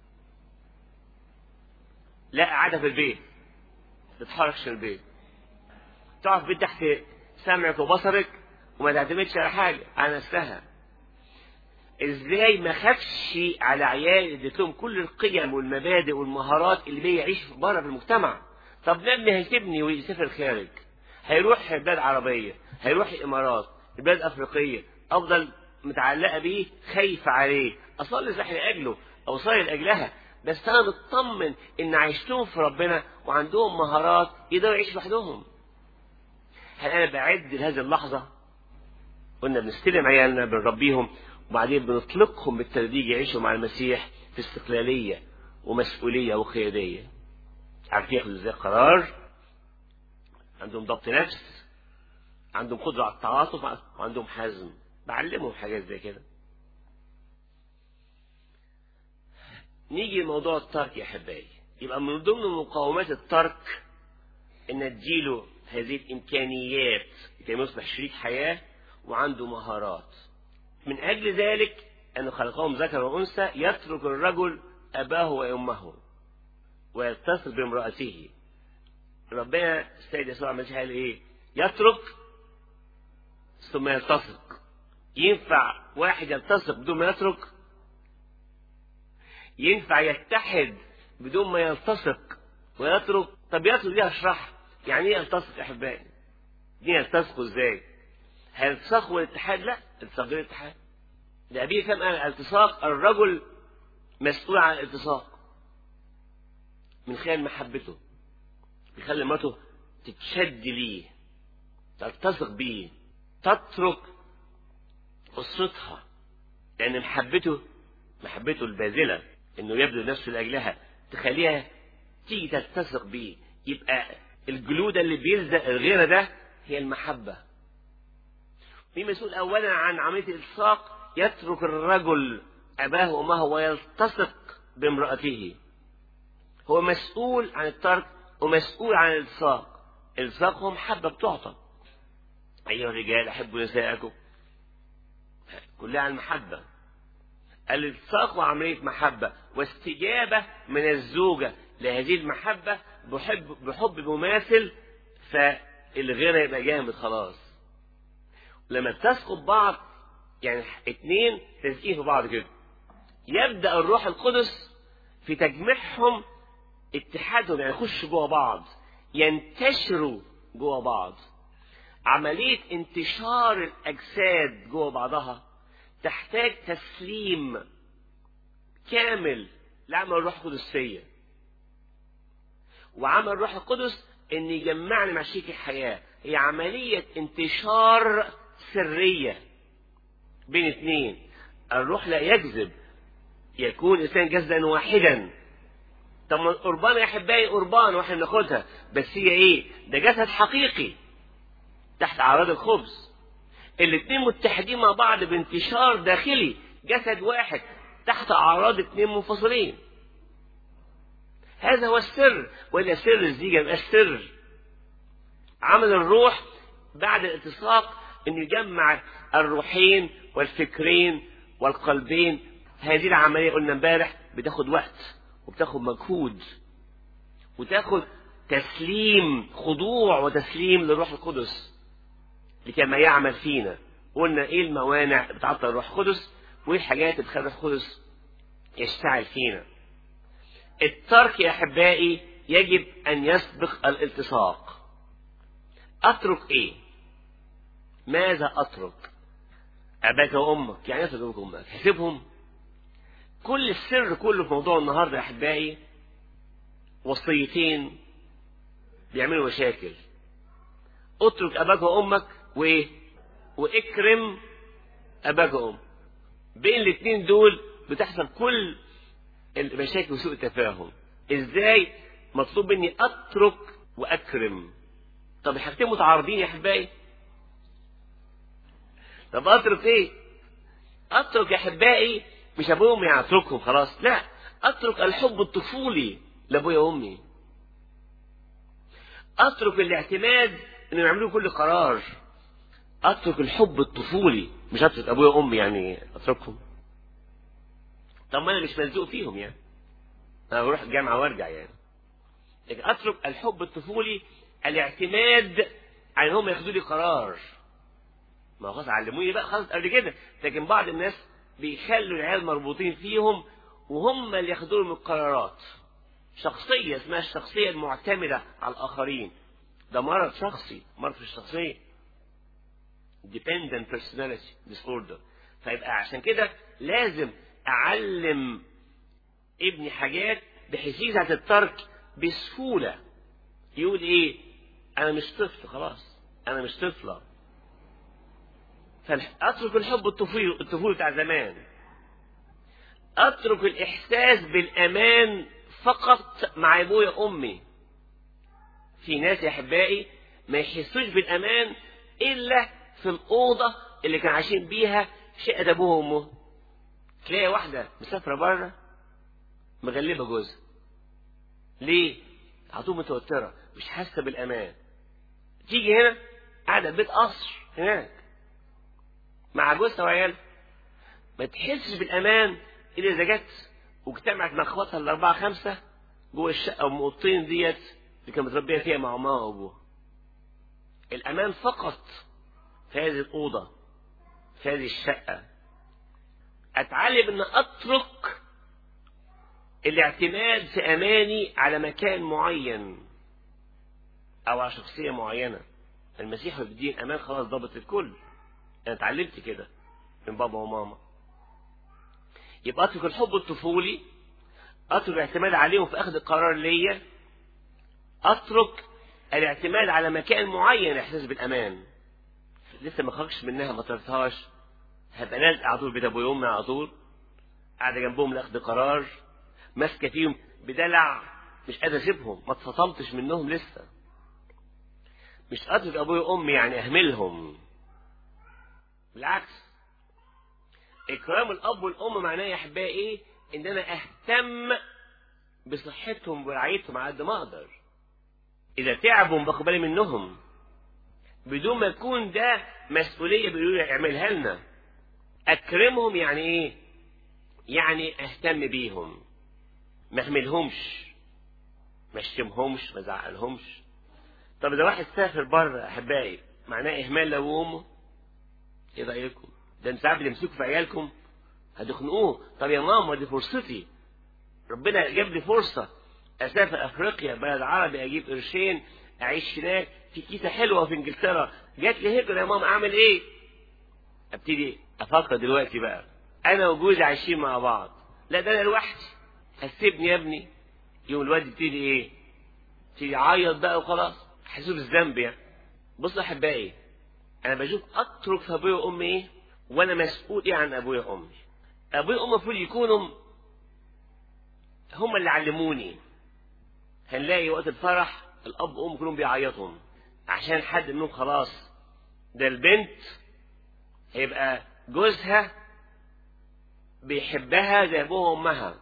[SPEAKER 2] لا قاعده في البيت ما تتحركش من البيت تقف بيت تحت سمعك وبصرك وما تعتمدش على حاجه على نفسها ازاي ما خافش على عيال اديت لهم كل القيم والمبادئ والمهارات اللي بيعيش بره في المجتمع طب ابني هيسيبني ويسافر خارج هيروح بلاد عربيه هيروح الامارات بلاد افريقيه افضل متعلقه بيه خايفه عليه اصلي صح لاجله او صلي لاجلها بس انا مطمن ان عايشتهم في ربنا وعندهم مهارات يقدروا يعيشوا لوحدهم هل انا بعد لهذه اللحظه قلنا بنستلم عيالنا بنربيهم وبعدين بنطلقهم بالتدريج يعيشوا مع المسيح في استقلالية ومسؤولية وقيادية عارفين ياخدوا ازاي قرار عندهم ضبط نفس عندهم قدرة على التعاطف وعندهم حزم بعلمهم حاجات زي كده نيجي لموضوع الترك يا احبائي يبقى من ضمن مقاومات الترك ان تجيله هذه الامكانيات كي يصبح شريك حياه وعنده مهارات من أجل ذلك أن خلقهم ذكر وأنثى يترك الرجل أباه وأمه ويتصل بامرأته ربنا السيد يسوع المسيح قال إيه؟ يترك ثم يلتصق ينفع واحد يلتصق بدون ما يترك ينفع يتحد بدون ما يلتصق ويترك طب يترك دي هشرح يعني ايه يلتصق يا احبائي دي يلتصقوا ازاي هيلتصقوا الاتحاد لا التصاق غير الاتحاد ده أبيه كان قال الالتصاق الرجل مسؤول عن الالتصاق من خلال محبته بيخلي مراته تتشد ليه تلتصق بيه تترك أسرتها لأن محبته محبته الباذلة إنه يبذل نفسه لأجلها تخليها تيجي تلتصق بيه يبقى الجلودة اللي بيلزق الغيرة ده هي المحبة مين مسؤول أولا عن عملية الإلصاق يترك الرجل أباه وأمه ويلتصق بامرأته هو مسؤول عن الترك ومسؤول عن الإلصاق الإلصاق هو محبة بتعطى أيها الرجال أحبوا نساءكم كلها عن المحبة الالتصاق وعملية محبة واستجابة من الزوجة لهذه المحبة بحب, بحب مماثل فالغيرة يبقى جامد خلاص لما تسقط بعض يعني اتنين تزقين في بعض كده يبدأ الروح القدس في تجميعهم اتحادهم يعني يخشوا جوه بعض ينتشروا جوه بعض عملية انتشار الأجساد جوه بعضها تحتاج تسليم كامل لعمل الروح القدس فيا وعمل الروح القدس ان يجمعني مع شريك الحياة هي عملية انتشار سرية بين اثنين الروح لا يكذب يكون الانسان جسدا واحدا طب ما القربان يا احبائي قربان واحنا بناخدها بس هي ايه ده جسد حقيقي تحت اعراض الخبز الاثنين متحدين مع بعض بانتشار داخلي جسد واحد تحت اعراض اثنين منفصلين هذا هو السر ولا سر الزيجه يبقى السر عمل الروح بعد الالتصاق انه يجمع الروحين والفكرين والقلبين هذه العمليه قلنا امبارح بتاخد وقت وبتاخد مجهود وتاخد تسليم خضوع وتسليم للروح القدس لكما يعمل فينا قلنا ايه الموانع بتعطل الروح القدس وايه الحاجات اللي بتخلي الروح القدس يشتعل فينا الترك يا احبائي يجب أن يسبق الالتصاق أترك إيه ماذا أترك أباك وأمك يعني أترك أباك وأمك هسيبهم كل السر كله في موضوع النهاردة يا أحبائي وصيتين بيعملوا مشاكل اترك أباك وأمك وإيه واكرم أباك وأمك بين الاثنين دول بتحصل كل المشاكل وسوء التفاهم ازاي مطلوب مني اترك واكرم طب الحاجتين متعارضين يا احبائي طب اترك ايه اترك يا احبائي مش ابويا وامي يعني اتركهم خلاص لا اترك الحب الطفولي لابويا وامي اترك الاعتماد انهم يعملوا كل قرار اترك الحب الطفولي مش اترك ابويا وامي يعني اتركهم طب ما انا مش ملزوق فيهم يعني انا بروح الجامعه وارجع يعني لكن اترك الحب الطفولي الاعتماد على ان هم ياخدوا لي قرار ما هو خلاص علموني بقى خلاص قبل كده لكن بعض الناس بيخلوا العيال مربوطين فيهم وهم اللي ياخدوا لهم القرارات شخصيه اسمها الشخصيه المعتمده على الاخرين ده مرض شخصي مرض في الشخصيه dependent personality disorder فيبقى عشان كده لازم أعلم ابني حاجات بحيث يزعل الترك بسهولة يقول إيه أنا مش طفل خلاص أنا مش طفلة فأترك الحب الطفولي الطفولي بتاع زمان أترك الإحساس بالأمان فقط مع أبويا وأمي في ناس يا أحبائي ما يحسوش بالأمان إلا في الأوضة اللي كانوا عايشين بيها شقة أبوه وأمه تلاقي واحدة مسافرة بره مغلبة جوزها ليه؟ على طول متوترة مش حاسة بالأمان تيجي هنا قاعدة في بيت قصر هناك مع جوزها وعيالها ما تحسش بالأمان إلا إذا جت واجتمعت مع إخواتها الأربعة خمسة جوه الشقة والمقطين ديت اللي كانت متربية فيها مع أمها وأبوها الأمان فقط في هذه الأوضة في هذه الشقة أتعلم أن أترك الاعتماد في أماني على مكان معين أو على شخصية معينة المسيح بيدين أمان خلاص ضابط الكل أنا اتعلمت كده من بابا وماما يبقى أترك الحب الطفولي أترك الاعتماد عليهم في أخذ القرار ليا أترك الاعتماد على مكان معين إحساس بالأمان لسه ما خرجش منها ما طرتهاش هبقى نازل على طول بيت ابويا وامي على طول قاعده جنبهم لاخذ قرار ماسكه فيهم بدلع مش قادر اسيبهم ما اتفصلتش منهم لسه مش اترك ابويا وامي يعني اهملهم بالعكس اكرام الاب والام معناه يا احبائي ايه ان انا اهتم بصحتهم ورعايتهم على قد ما اقدر اذا تعبوا باخد بالي منهم بدون ما يكون ده مسؤوليه بيقولوا لي اعملها لنا اكرمهم يعني ايه يعني اهتم بيهم ما اهملهمش ما اشتمهمش ما ازعلهمش طب اذا واحد سافر بره احبائي معناه اهمال لابوه وامه ايه رايكم ده انت ساعات بتمسكوا في عيالكم هتخنقوه طب يا ماما دي فرصتي ربنا جاب لي فرصه اسافر افريقيا بلد عربي اجيب قرشين اعيش هناك في كيسه حلوه في انجلترا جات لي هجره يا ماما اعمل ايه ابتدي افكر دلوقتي بقى انا وجوزي عايشين مع بعض لا ده انا لوحدي هتسيبني يا ابني يوم الواد يبتدي ايه يبتدي يعيط بقى وخلاص حسوا بالذنب يعني بصوا احبائي انا بشوف اترك في ابويا وامي ايه وانا مسؤول ايه عن ابويا وامي ابويا وامي المفروض يكونوا هم اللي علموني هنلاقي وقت الفرح الاب وام كلهم بيعيطوا عشان حد منهم خلاص ده البنت هيبقى جوزها بيحبها زي ابوها وامها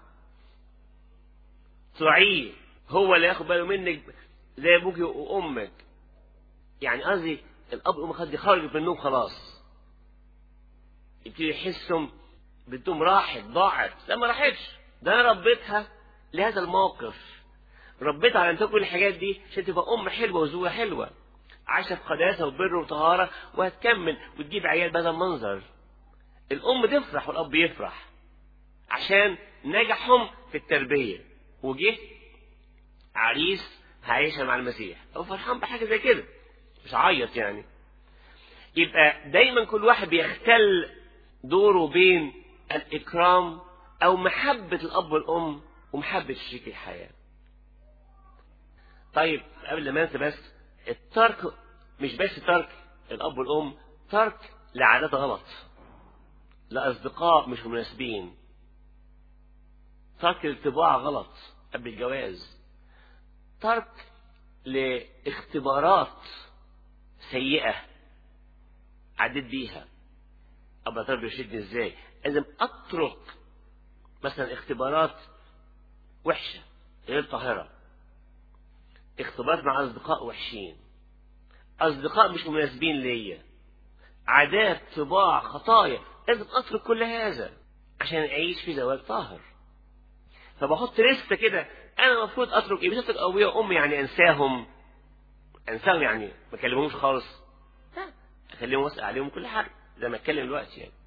[SPEAKER 2] تراعيه هو اللي ياخد باله منك زي ابوك وامك يعني قصدي الاب والام خد خرجت من النوم خلاص يبتدي يحسهم بنتهم راحت ضاعت لا ما راحتش ده انا ربيتها لهذا الموقف ربيتها على ان تكون الحاجات دي عشان تبقى ام حلوه وزوجه حلوه عايشه في قداسه وبر وطهاره وهتكمل وتجيب عيال بهذا المنظر الام تفرح والاب يفرح عشان نجحهم في التربيه وجه عريس هعيشها مع المسيح او فرحان بحاجه زي كده مش عيط يعني يبقى دايما كل واحد بيختل دوره بين الاكرام او محبه الاب والام ومحبه شريك الحياه طيب قبل ما انسى بس الترك مش بس ترك الاب والام ترك لعادات غلط لاصدقاء مش مناسبين ترك الطباع غلط قبل الجواز ترك لاختبارات سيئة عديت بيها أبقى ترك يرشدني ازاي لازم أترك مثلا اختبارات وحشة غير طاهرة اختبارات مع أصدقاء وحشين أصدقاء مش مناسبين ليا عادات طباع خطايا لازم أترك كل هذا عشان أعيش في زواج طاهر فبحط لستة كده أنا المفروض أترك إيه مش أترك أبويا وأمي يعني أنساهم أنساهم يعني ما أكلمهمش خالص لا أخليهم واسأل عليهم كل حاجة زي ما أتكلم دلوقتي يعني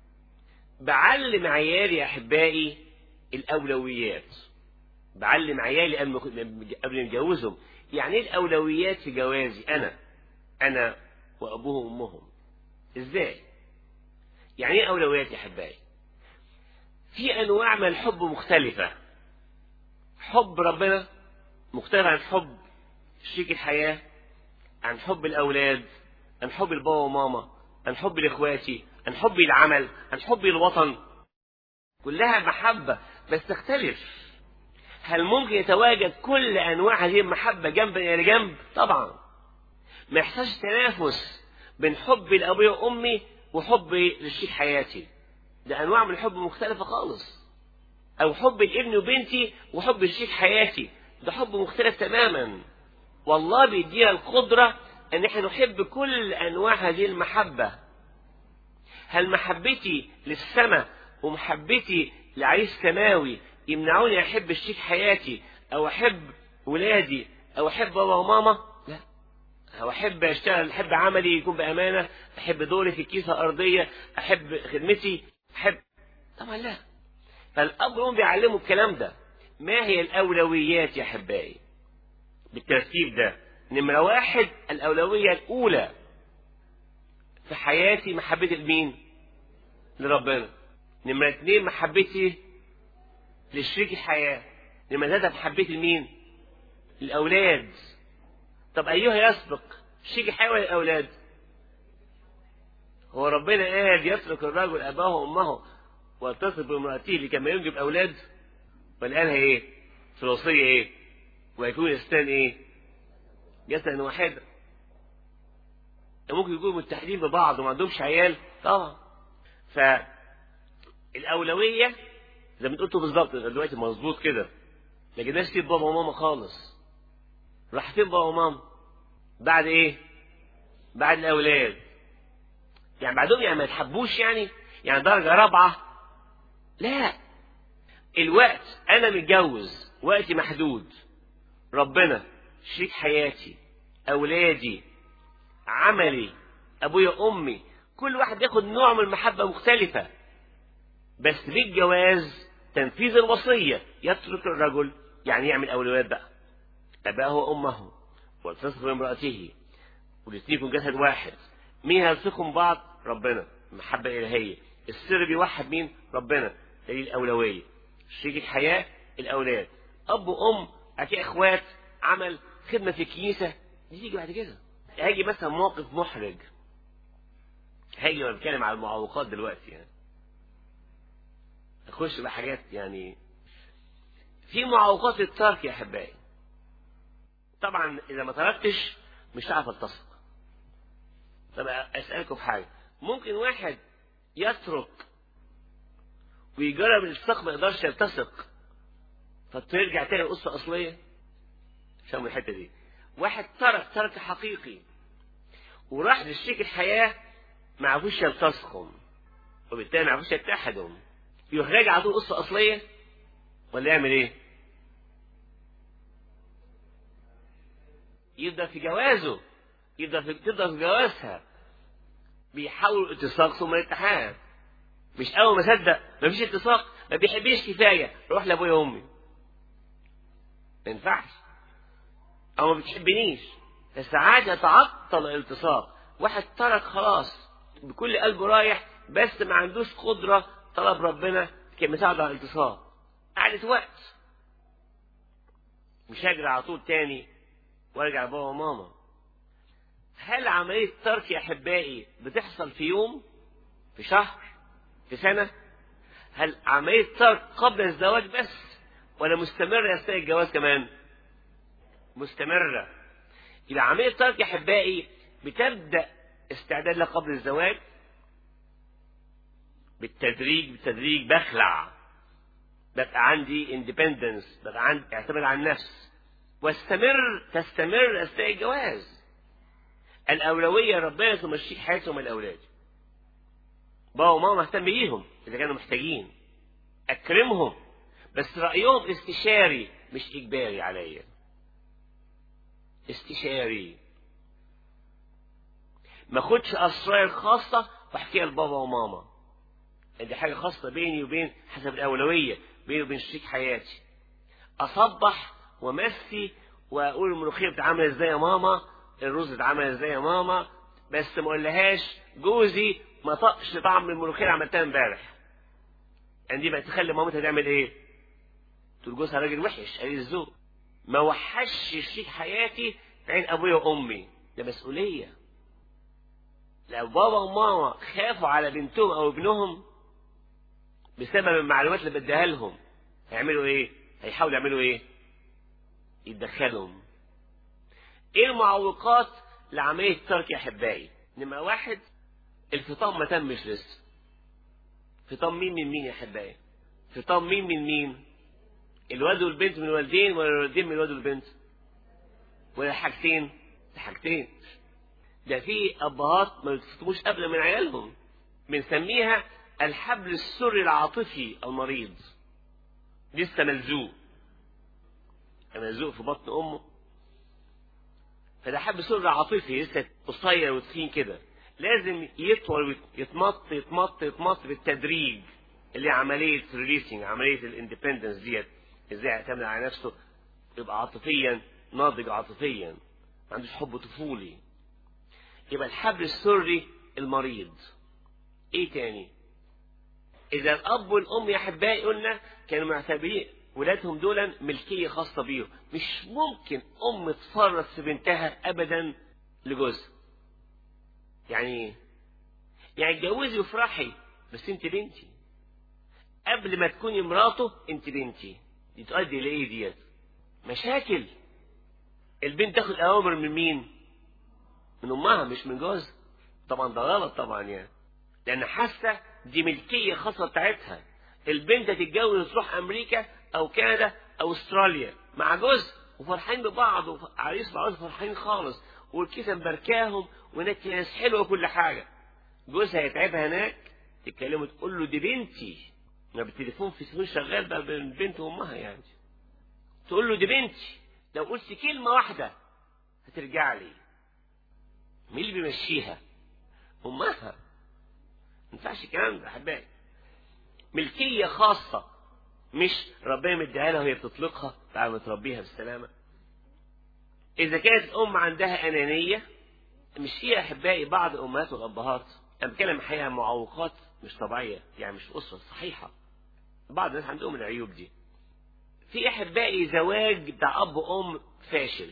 [SPEAKER 2] بعلم عيالي يا أحبائي الأولويات بعلم عيالي قبل ما نتجوزهم يعني ايه الاولويات في جوازي انا انا وابوهم وامهم ازاي يعني ايه اولويات يا احبائي في انواع من الحب مختلفه حب ربنا مختلف عن حب شريك الحياه عن حب الاولاد عن حب البابا وماما عن حب لاخواتي عن حبي العمل عن حبي الوطن كلها محبه بس تختلف هل ممكن يتواجد كل انواع هذه المحبه جنبا الى جنب طبعا ما يحصلش تنافس بين حبي لابويا وامي وحبي لشريك حياتي ده انواع من الحب مختلفه خالص او حب لابني وبنتي وحب لشريك حياتي ده حب مختلف تماما والله بيدينا القدره ان احنا نحب كل انواع هذه المحبه هل محبتي للسماء ومحبتي لعريس سماوي يمنعوني احب شريك حياتي او احب ولادي او احب بابا وماما لا او احب اشتغل احب عملي يكون بامانه احب دوري في الكيسه الارضيه احب خدمتي احب طبعا لا فالاب والام بيعلموا الكلام ده ما هي الاولويات يا احبائي بالترتيب ده نمره واحد الاولويه الاولى في حياتي محبتي لمين لربنا نمره اتنين محبتي لشريك الحياة لما زاد محبتي لمين؟ الأولاد طب أيها يسبق شريك الحياة ولا الأولاد؟ هو ربنا قال يترك الرجل أباه وأمه واتصل بامرأته لكما ينجب أولاد ولا قالها إيه؟ في الوصية إيه؟ ويكون الإنسان إيه؟ جسدا واحدا ممكن يكونوا متحدين ببعض وما عندهمش عيال طبعا فالأولوية زي ما قلتوا بالظبط دلوقتي مظبوط كده ما جبناش فيه بابا وماما خالص راح فين بابا وماما بعد ايه بعد الاولاد يعني بعدهم يعني ما يتحبوش يعني يعني درجه رابعه لا الوقت انا متجوز وقتي محدود ربنا شريك حياتي اولادي عملي ابويا امي كل واحد ياخد نوع من المحبه مختلفه بس بالجواز تنفيذ الوصية يترك الرجل يعني يعمل أولويات بقى أباه وأمه والتصق بامرأته والاثنين يكون جسد واحد مين هيلصقهم بعض ربنا محبة إلهية السر بيوحد مين ربنا دي الأولوية شريك الحياة الأولاد أب وأم أكي إخوات عمل خدمة في الكنيسة دي تيجي بعد كده هاجي مثلا موقف محرج هاجي وانا بتكلم على المعوقات دلوقتي يعني اخش بحاجات يعني في معوقات الترك يا احبائي طبعا اذا ما تركتش مش هعرف التصق طب اسالكم في حاجه ممكن واحد يترك ويجرب الالتصاق ما يقدرش يلتصق فترجع تاني القصه اصليه عشان الحته دي واحد ترك ترك حقيقي وراح لشريك الحياه ما عرفوش يلتصقهم وبالتالي ما عرفوش يتحدهم يروح راجع على طول قصه اصليه ولا يعمل ايه؟ يبدا في جوازه يبدا في تبدا في جوازها بيحاول الاتساق ثم الاتحاد مش اول ما صدق مفيش اتساق ما بيحبنيش كفايه روح لابويا وامي ما ينفعش او ما بتحبنيش فساعات يتعطل الالتصاق واحد ترك خلاص بكل قلبه رايح بس ما عندوش قدرة طلب ربنا كان مساعده على الالتصاق قعدة وقت مش هاجر على طول تاني وارجع لبابا وماما هل عملية ترك يا أحبائي بتحصل في يوم في شهر في سنة هل عملية ترك قبل الزواج بس ولا مستمرة أثناء الجواز كمان مستمرة يبقى عملية ترك يا أحبائي بتبدأ استعداد لها قبل الزواج بالتدريج بالتدريج بخلع ببقى عندي اندبندنس ببقى عندي اعتمد على النفس واستمر تستمر اثناء الجواز الاولويه ربنا تمشي حياتهم الاولاد بابا وماما اهتم بيهم اذا كانوا محتاجين اكرمهم بس رايهم استشاري مش اجباري عليا استشاري ما اخدش اسرار الخاصه واحكيها لبابا وماما دي حاجه خاصه بيني وبين حسب الاولويه بيني وبين شريك حياتي اصبح وامسي واقول الملوخيه بتتعمل ازاي يا ماما الرز اتعمل ازاي يا ماما بس ما اقولهاش جوزي ما طقش طعم الملوخيه اللي عملتها امبارح يعني دي بقى تخلي مامتها تعمل ايه تقول جوزها راجل وحش قليل الذوق ما وحش شريك حياتي في عين ابويا وامي ده مسؤوليه لو بابا وماما خافوا على بنتهم او ابنهم بسبب المعلومات اللي بديها لهم هيعملوا ايه هيحاولوا يعملوا ايه يتدخلهم ايه المعوقات لعملية ترك يا احبائي نمرة واحد الفطام ما تمش لسه فطام مين من مين يا احبائي فطام مين من مين الولد والبنت من الوالدين ولا الوالدين من الولد والبنت ولا حاجتين حاجتين ده في ابهات ما بيفطموش قبل من عيالهم بنسميها الحبل السري العاطفي المريض لسه ملزوق ملزوق في بطن امه فده حبل سري عاطفي لسه قصير وتخين كده لازم يطول يتمط يتمط يتمط بالتدريج اللي هي عمليه ريليسنج عمليه الاندبندنس ديت ازاي يعتمد على نفسه يبقى عاطفيا ناضج عاطفيا ما عندوش حب طفولي يبقى الحبل السري المريض ايه تاني اذا الاب والام يا احبائي قلنا كانوا معتبرين ولادهم دول ملكيه خاصه بيهم مش ممكن ام تفرط في بنتها ابدا لجوزها يعني ايه يعني اتجوزي وافرحي بس انت بنتي قبل ما تكوني مراته انت بنتي دي تؤدي لايه ديت مشاكل البنت تاخد اوامر من مين من امها مش من جوزها طبعا ده غلط طبعا يعني لان حاسه دي ملكيه خاصه بتاعتها البنت تتجوز تروح امريكا او كندا او استراليا مع جوز وفرحين ببعض وعريس بعض فرحين خالص والكيسه مبركاهم وهناك ناس حلوه وكل حاجه جوزها هيتعبها هناك تتكلموا تقول له دي بنتي ما بالتليفون في تليفون شغال بقى بين البنت وامها يعني تقول له دي بنتي لو قلت كلمه واحده هترجع لي مين اللي بيمشيها امها ما ينفعش الكلام ده احبائي ملكيه خاصه مش ربنا مديها لها وهي بتطلقها تعالى متربيها بالسلامه اذا كانت الام عندها انانيه مش في احبائي بعض الامهات والابهات انا بتكلم حقيقه عن معوقات مش طبيعيه يعني مش اسره صحيحه بعض الناس عندهم العيوب دي في احبائي زواج بتاع اب وام فاشل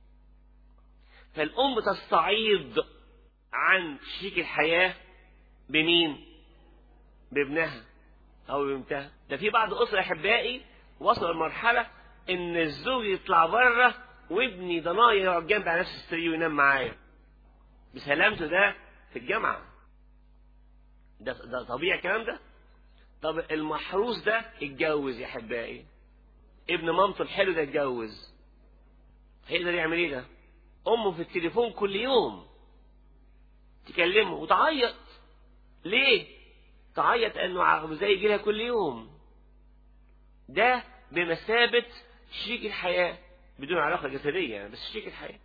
[SPEAKER 2] فالام تستعيض عن شريك الحياه بمين بابنها او ببنتها ده في بعض اسر احبائي وصلوا لمرحله ان الزوج يطلع بره وابني ضنايا يقعد جنبي على نفس السرير وينام معايا بسلامته ده في الجامعه ده ده طبيعي الكلام ده طب المحروس ده اتجوز يا احبائي ابن مامته الحلو ده اتجوز هيقدر يعمل ايه ده امه في التليفون كل يوم تكلمه وتعيط ليه تعيط انه زي يجي لها كل يوم ده بمثابة شريك الحياة بدون علاقة جسدية يعني بس شريك الحياة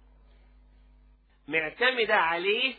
[SPEAKER 2] معتمدة عليه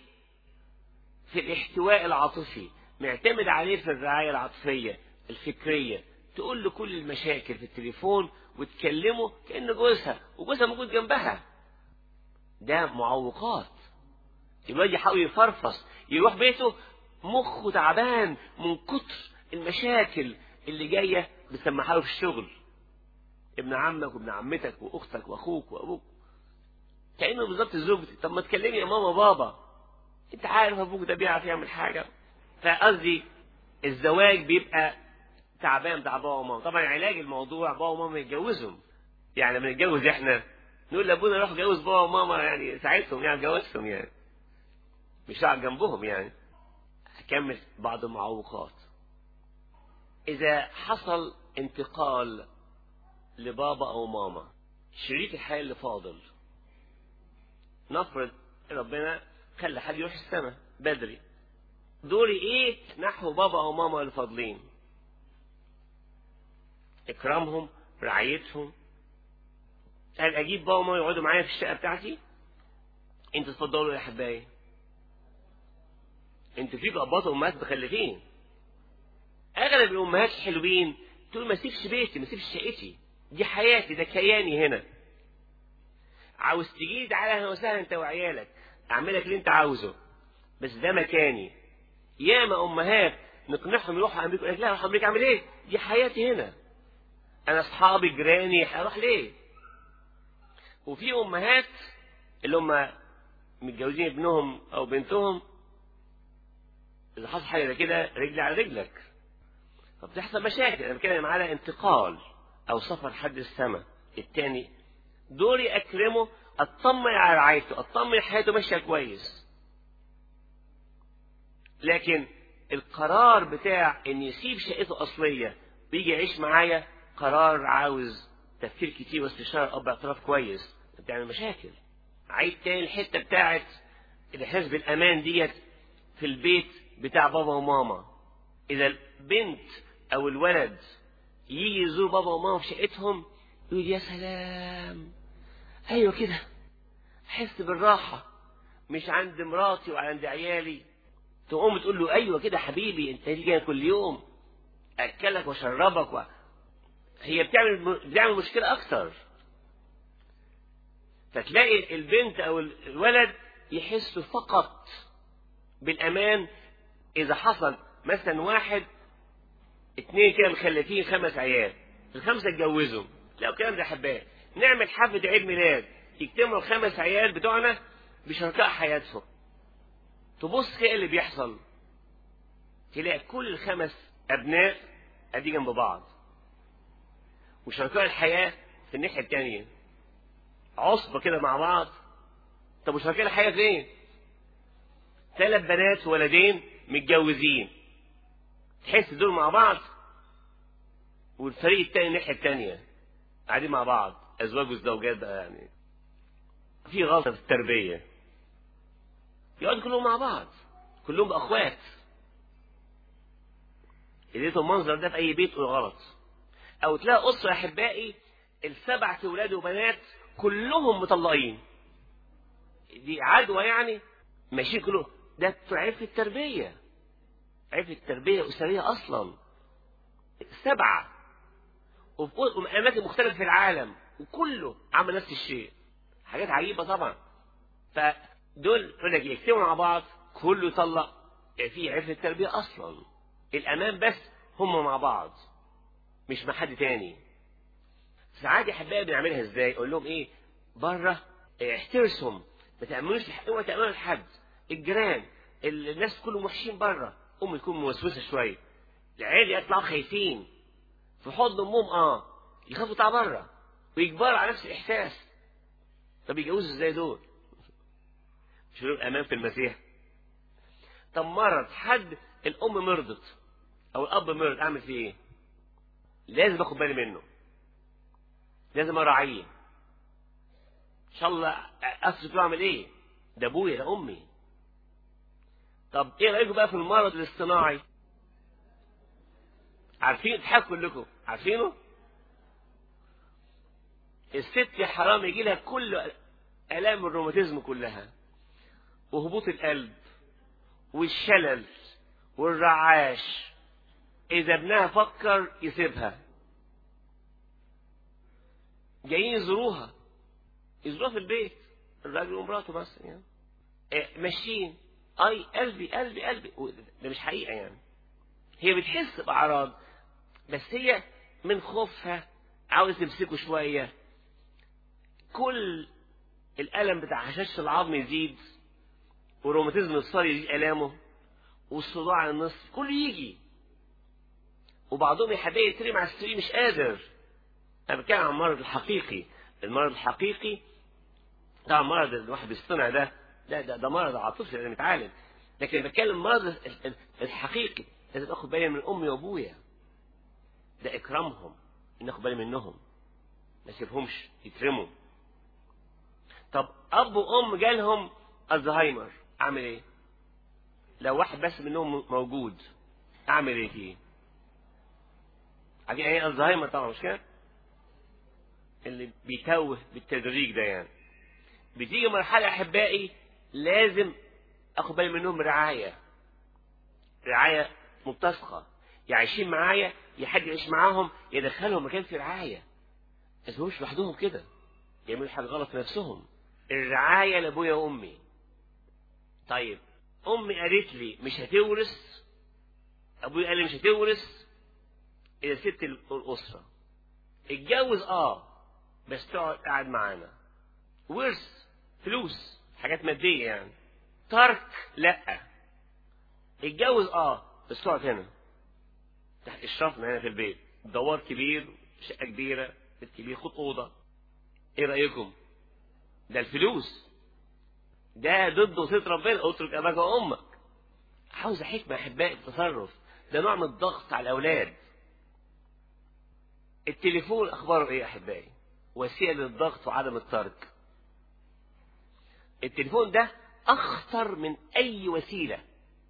[SPEAKER 2] في الاحتواء العاطفي معتمد عليه في الرعاية العاطفية الفكرية تقول له كل المشاكل في التليفون وتكلمه كأنه جوزها وجوزها موجود جنبها ده معوقات الواد يحاول يفرفص يروح بيته مخه تعبان من كتر المشاكل اللي جاية بتسمعها له في الشغل ابن عمك وابن عمتك واختك واخوك وابوك كانه بالظبط زوجتي طب ما تكلمي يا ماما بابا انت عارف ابوك ده بيعرف يعمل حاجه فقصدي الزواج بيبقى تعبان بتاع بابا وماما طبعا علاج الموضوع بابا وماما يتجوزهم يعني لما نتجوز احنا نقول لابونا روح جوز بابا وماما يعني ساعدهم يعني جوزهم يعني مش قاعد جنبهم يعني هكمل بعض المعوقات إذا حصل انتقال لبابا أو ماما شريك الحياة اللي فاضل نفرض ربنا خلى حد يروح السماء بدري دوري ايه نحو بابا او ماما اللي فاضلين اكرامهم رعايتهم هل اجيب بابا وماما يقعدوا معايا في الشقه بتاعتي انتوا تفضلوا يا حبايبي انتوا فيكوا اباط وامهات مخلفين اغلب الامهات الحلوين تقول ما سيبش بيتي ما سيبش شقتي دي حياتي ده كياني هنا عاوز تجي تعالى اهلا وسهلا انت وعيالك اعملك اللي انت عاوزه بس ده مكاني ياما امهات نقنعهم يروحوا امريكا يقول لك لا اروح امريكا اعمل ايه دي حياتي هنا انا اصحابي جيراني هروح ليه وفي امهات اللي هم متجوزين ابنهم او بنتهم اذا حصل حاجه زي كده رجل على رجلك فبتحصل مشاكل انا بتكلم على انتقال او سفر حد السماء التاني دوري اكرمه اطمن على رعايته اطمن حياته ماشيه كويس لكن القرار بتاع ان يسيب شقته اصليه ويجي يعيش معايا قرار عاوز تفكير كتير واستشاره اب اعتراف كويس بتعمل مشاكل عيد تاني الحته بتاعت الاحساس بالامان ديت في البيت بتاع بابا وماما اذا البنت او الولد يجي يزور بابا وماما في شقتهم يقول يا سلام ايوه كده احس بالراحه مش عند مراتي وعند عيالي تقوم تقول له ايوه كده حبيبي انت تيجي كل يوم اكلك واشربك و... هي بتعمل بتعمل مشكله اكتر فتلاقي البنت او الولد يحسوا فقط بالامان اذا حصل مثلا واحد اتنين كده مخلفين خمس عيال الخمسه اتجوزوا لا الكلام ده حباه نعمل حفله عيد ميلاد يجتمعوا الخمس عيال بتوعنا بشركاء حياتهم تبص كده اللي بيحصل تلاقي كل الخمس ابناء ادي جنب بعض وشركاء الحياه في الناحيه الثانيه عصبه كده مع بعض طب وشركاء الحياه فين ثلاث بنات وولدين متجوزين تحس دول مع بعض والفريق التاني الناحيه التانيه قاعدين مع بعض ازواج وزوجات بقى يعني في غلطه في التربيه يقعدوا كلهم مع بعض كلهم بقى اخوات اديتوا المنظر ده في اي بيت غلط او تلاقي اسره احبائي السبع اولاد وبنات كلهم مطلقين دي عدوى يعني ماشيين كلهم ده عيب التربيه عيب التربيه الاسريه اصلا سبعه وفي اماكن مختلفه في العالم وكله عمل نفس الشيء حاجات عجيبه طبعا فدول يقول لك يجتمعوا مع بعض كله يطلق في عيب التربيه اصلا الامان بس هم مع بعض مش مع حد تاني ساعات يا حبايبي بنعملها ازاي اقول لهم ايه بره احترسهم ما تعملوش اوعى تعملوا لحد الجيران الناس كلهم وحشين بره ام تكون موسوسه شويه العيال يطلعوا خايفين في حضن امهم اه يخافوا يطلعوا بره ويجبروا على نفس الاحساس طب يتجوزوا ازاي دول مش لهم امان في المسيح طب مرض حد الام مرضت او الاب مرض اعمل فيه ايه لازم اخد بالي منه لازم اراعيه ان شاء الله اصرف له اعمل ايه ده ابويا ده امي طب ايه رايكم بقى في المرض الاصطناعي عارفين اضحكوا كلكم عارفينه الست يا حرام يجي لها كل الام الروماتيزم كلها وهبوط القلب والشلل والرعاش إذا ابنها فكر يسيبها جايين يزوروها يزوروها في البيت الراجل ومراته بس يعني إيه، ماشيين اي قلبي قلبي قلبي ده مش حقيقه يعني هي بتحس باعراض بس هي من خوفها عاوز تمسكه شويه كل الالم بتاع هشاشه العظم يزيد والروماتيزم الصار يزيد الامه والصداع النصف كله يجي وبعضهم يا حبايبي يترمي على السرير مش قادر انا بتكلم عن المرض الحقيقي المرض الحقيقي طبعا مرض الواحد بيصطنع ده لا ده ده مرض عاطفي لازم يتعالج لكن بتكلم المرض الحقيقي لازم اخد بالي من امي وابويا ده اكرامهم ان اخد بالي منهم ما اسيبهمش يترموا طب اب وام جالهم الزهايمر اعمل ايه لو واحد بس منهم موجود اعمل ايه فيه عارفين ايه الزهايمر طبعا مش كده اللي بيتوه بالتدريج ده يعني بتيجي مرحلة أحبائي لازم أخد بالي منهم رعاية رعاية متسقة يعيشين معايا يا حد يعيش معاهم يدخلهم مكان في رعاية بس مش لوحدهم كده يعملوا حاجة غلط في نفسهم الرعاية لأبويا وأمي طيب أمي قالت لي مش هتورث أبويا قال لي مش هتورث إذا سبت الأسرة اتجوز اه بس تقعد قاعد معانا ورث فلوس حاجات مادية يعني ترك لا اتجوز اه بس تقعد هنا تحت اشرافنا هنا في البيت دوار كبير شقة كبيرة بيت كبير خد أوضة ايه رأيكم ده الفلوس ده ضد وصية ربنا اترك أباك وأمك عاوز حكمة أحبائي في التصرف ده نوع من الضغط على الأولاد التليفون أخباره إيه يا أحبائي وسيلة للضغط وعدم الترك التليفون ده أخطر من أي وسيلة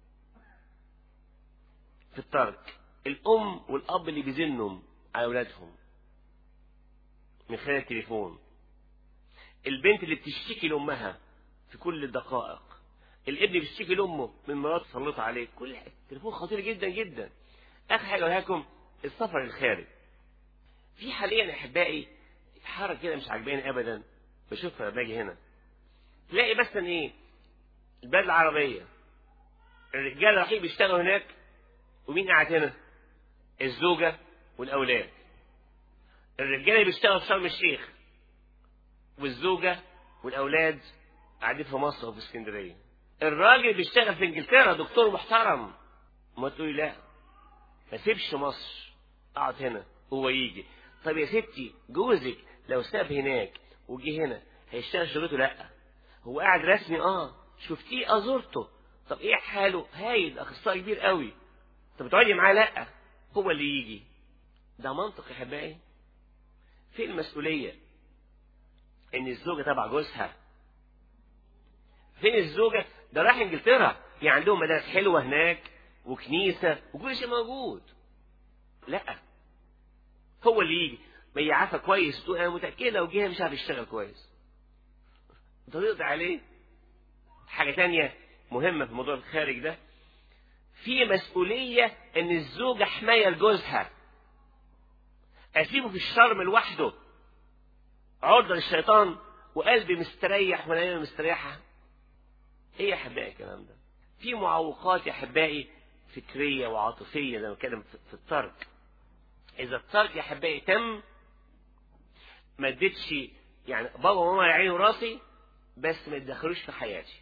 [SPEAKER 2] في الترك الأم والأب اللي بيزنهم على أولادهم من خلال التليفون البنت اللي بتشتكي لأمها في كل الدقائق الابن بيشتكي لأمه من مراته سلط عليه كل حاجة التليفون خطير جدا جدا آخر حاجة أقولها لكم السفر للخارج في حاليا يا أحبائي حركة كده مش عاجباني أبدا بشوفها لما باجي هنا تلاقي مثلا إيه البلد العربية الرجالة رايحين بيشتغلوا هناك ومين قاعد هنا؟ الزوجة والأولاد الرجالة بيشتغلوا في شرم الشيخ والزوجة والأولاد قاعدين في مصر وفي اسكندرية الراجل بيشتغل في انجلترا دكتور محترم ما تقولي لا ما سيبش مصر اقعد هنا هو يجي طب يا ستي جوزك لو ساب هناك وجي هنا هيشتغل شغلته لا هو قاعد رسمي اه شفتيه ازرته طب ايه حاله هايل اخصائي كبير قوي طب تقعدي معاه لا هو اللي يجي ده منطق يا حبايبي في المسؤوليه ان الزوجه تبع جوزها فين الزوجه ده راح انجلترا يعني عندهم مدارس حلوه هناك وكنيسه وكل شيء موجود لا هو اللي يجي ما هي عارفه كويس تقول انا متاكده لو جه مش عارف يشتغل كويس انت تقضي عليه حاجه تانية مهمه في موضوع الخارج ده في مسؤوليه ان الزوجه حمايه لجوزها اسيبه في الشرم لوحده عرضه للشيطان وقلبي مستريح وانا مستريحه ايه يا احبائي الكلام ده في معوقات يا احبائي فكريه وعاطفيه زي ما بتكلم في الترك اذا الترك يا احبائي تم ما اديتش يعني بابا وماما يعينوا راسي بس ما يتدخلوش في حياتي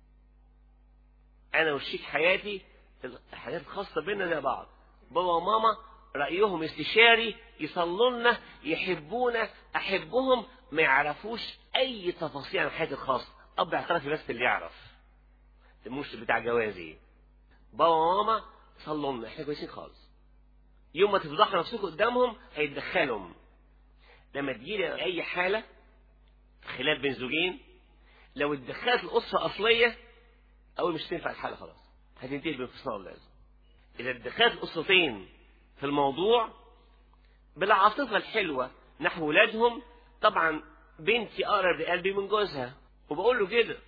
[SPEAKER 2] انا وشيك حياتي الحاجات الخاصه بينا زي بعض بابا وماما رايهم استشاري يصلوا لنا يحبونا احبهم ما يعرفوش اي تفاصيل عن حياتي الخاصه اب اعترافي بس اللي يعرف مش بتاع جوازي بابا وماما صلوا لنا احنا كويسين خالص يوم ما تفضحوا نفسكم قدامهم هيتدخلوا لما تجيلي اي حاله خلاف بين زوجين لو اتدخلت الاسره اصليه اول مش تنفع الحاله خلاص هتنتهي بانفصال لازم اذا اتدخلت الاسرتين في الموضوع بالعاطفه الحلوه نحو ولادهم طبعا بنتي اقرب لقلبي من جوزها وبقول له كده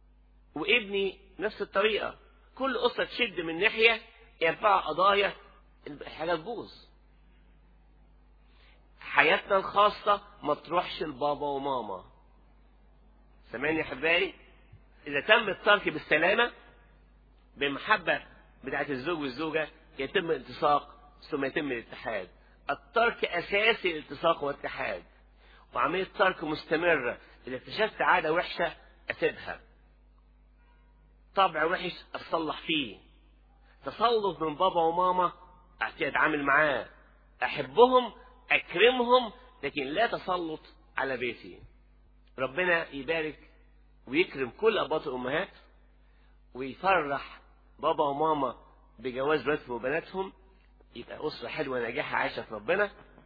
[SPEAKER 2] وابني نفس الطريقه كل اسره تشد من ناحيه يرفعوا قضايا الحاجة تبوظ حياتنا الخاصة ما تروحش لبابا وماما سامعني يا حبايبي إذا تم الترك بالسلامة بمحبة بتاعت الزوج والزوجة يتم الالتصاق ثم يتم الاتحاد الترك أساسي الالتصاق والاتحاد وعملية ترك مستمرة إذا اكتشفت عادة وحشة أسيبها طبع وحش أتصلح فيه تسلط من بابا وماما أعطيه أتعامل معاه أحبهم أكرمهم لكن لا تسلط على بيتي ربنا يبارك ويكرم كل أباط الأمهات ويفرح بابا وماما بجواز بناتهم وبناتهم يبقى أسرة حلوة ناجحة عايشة في ربنا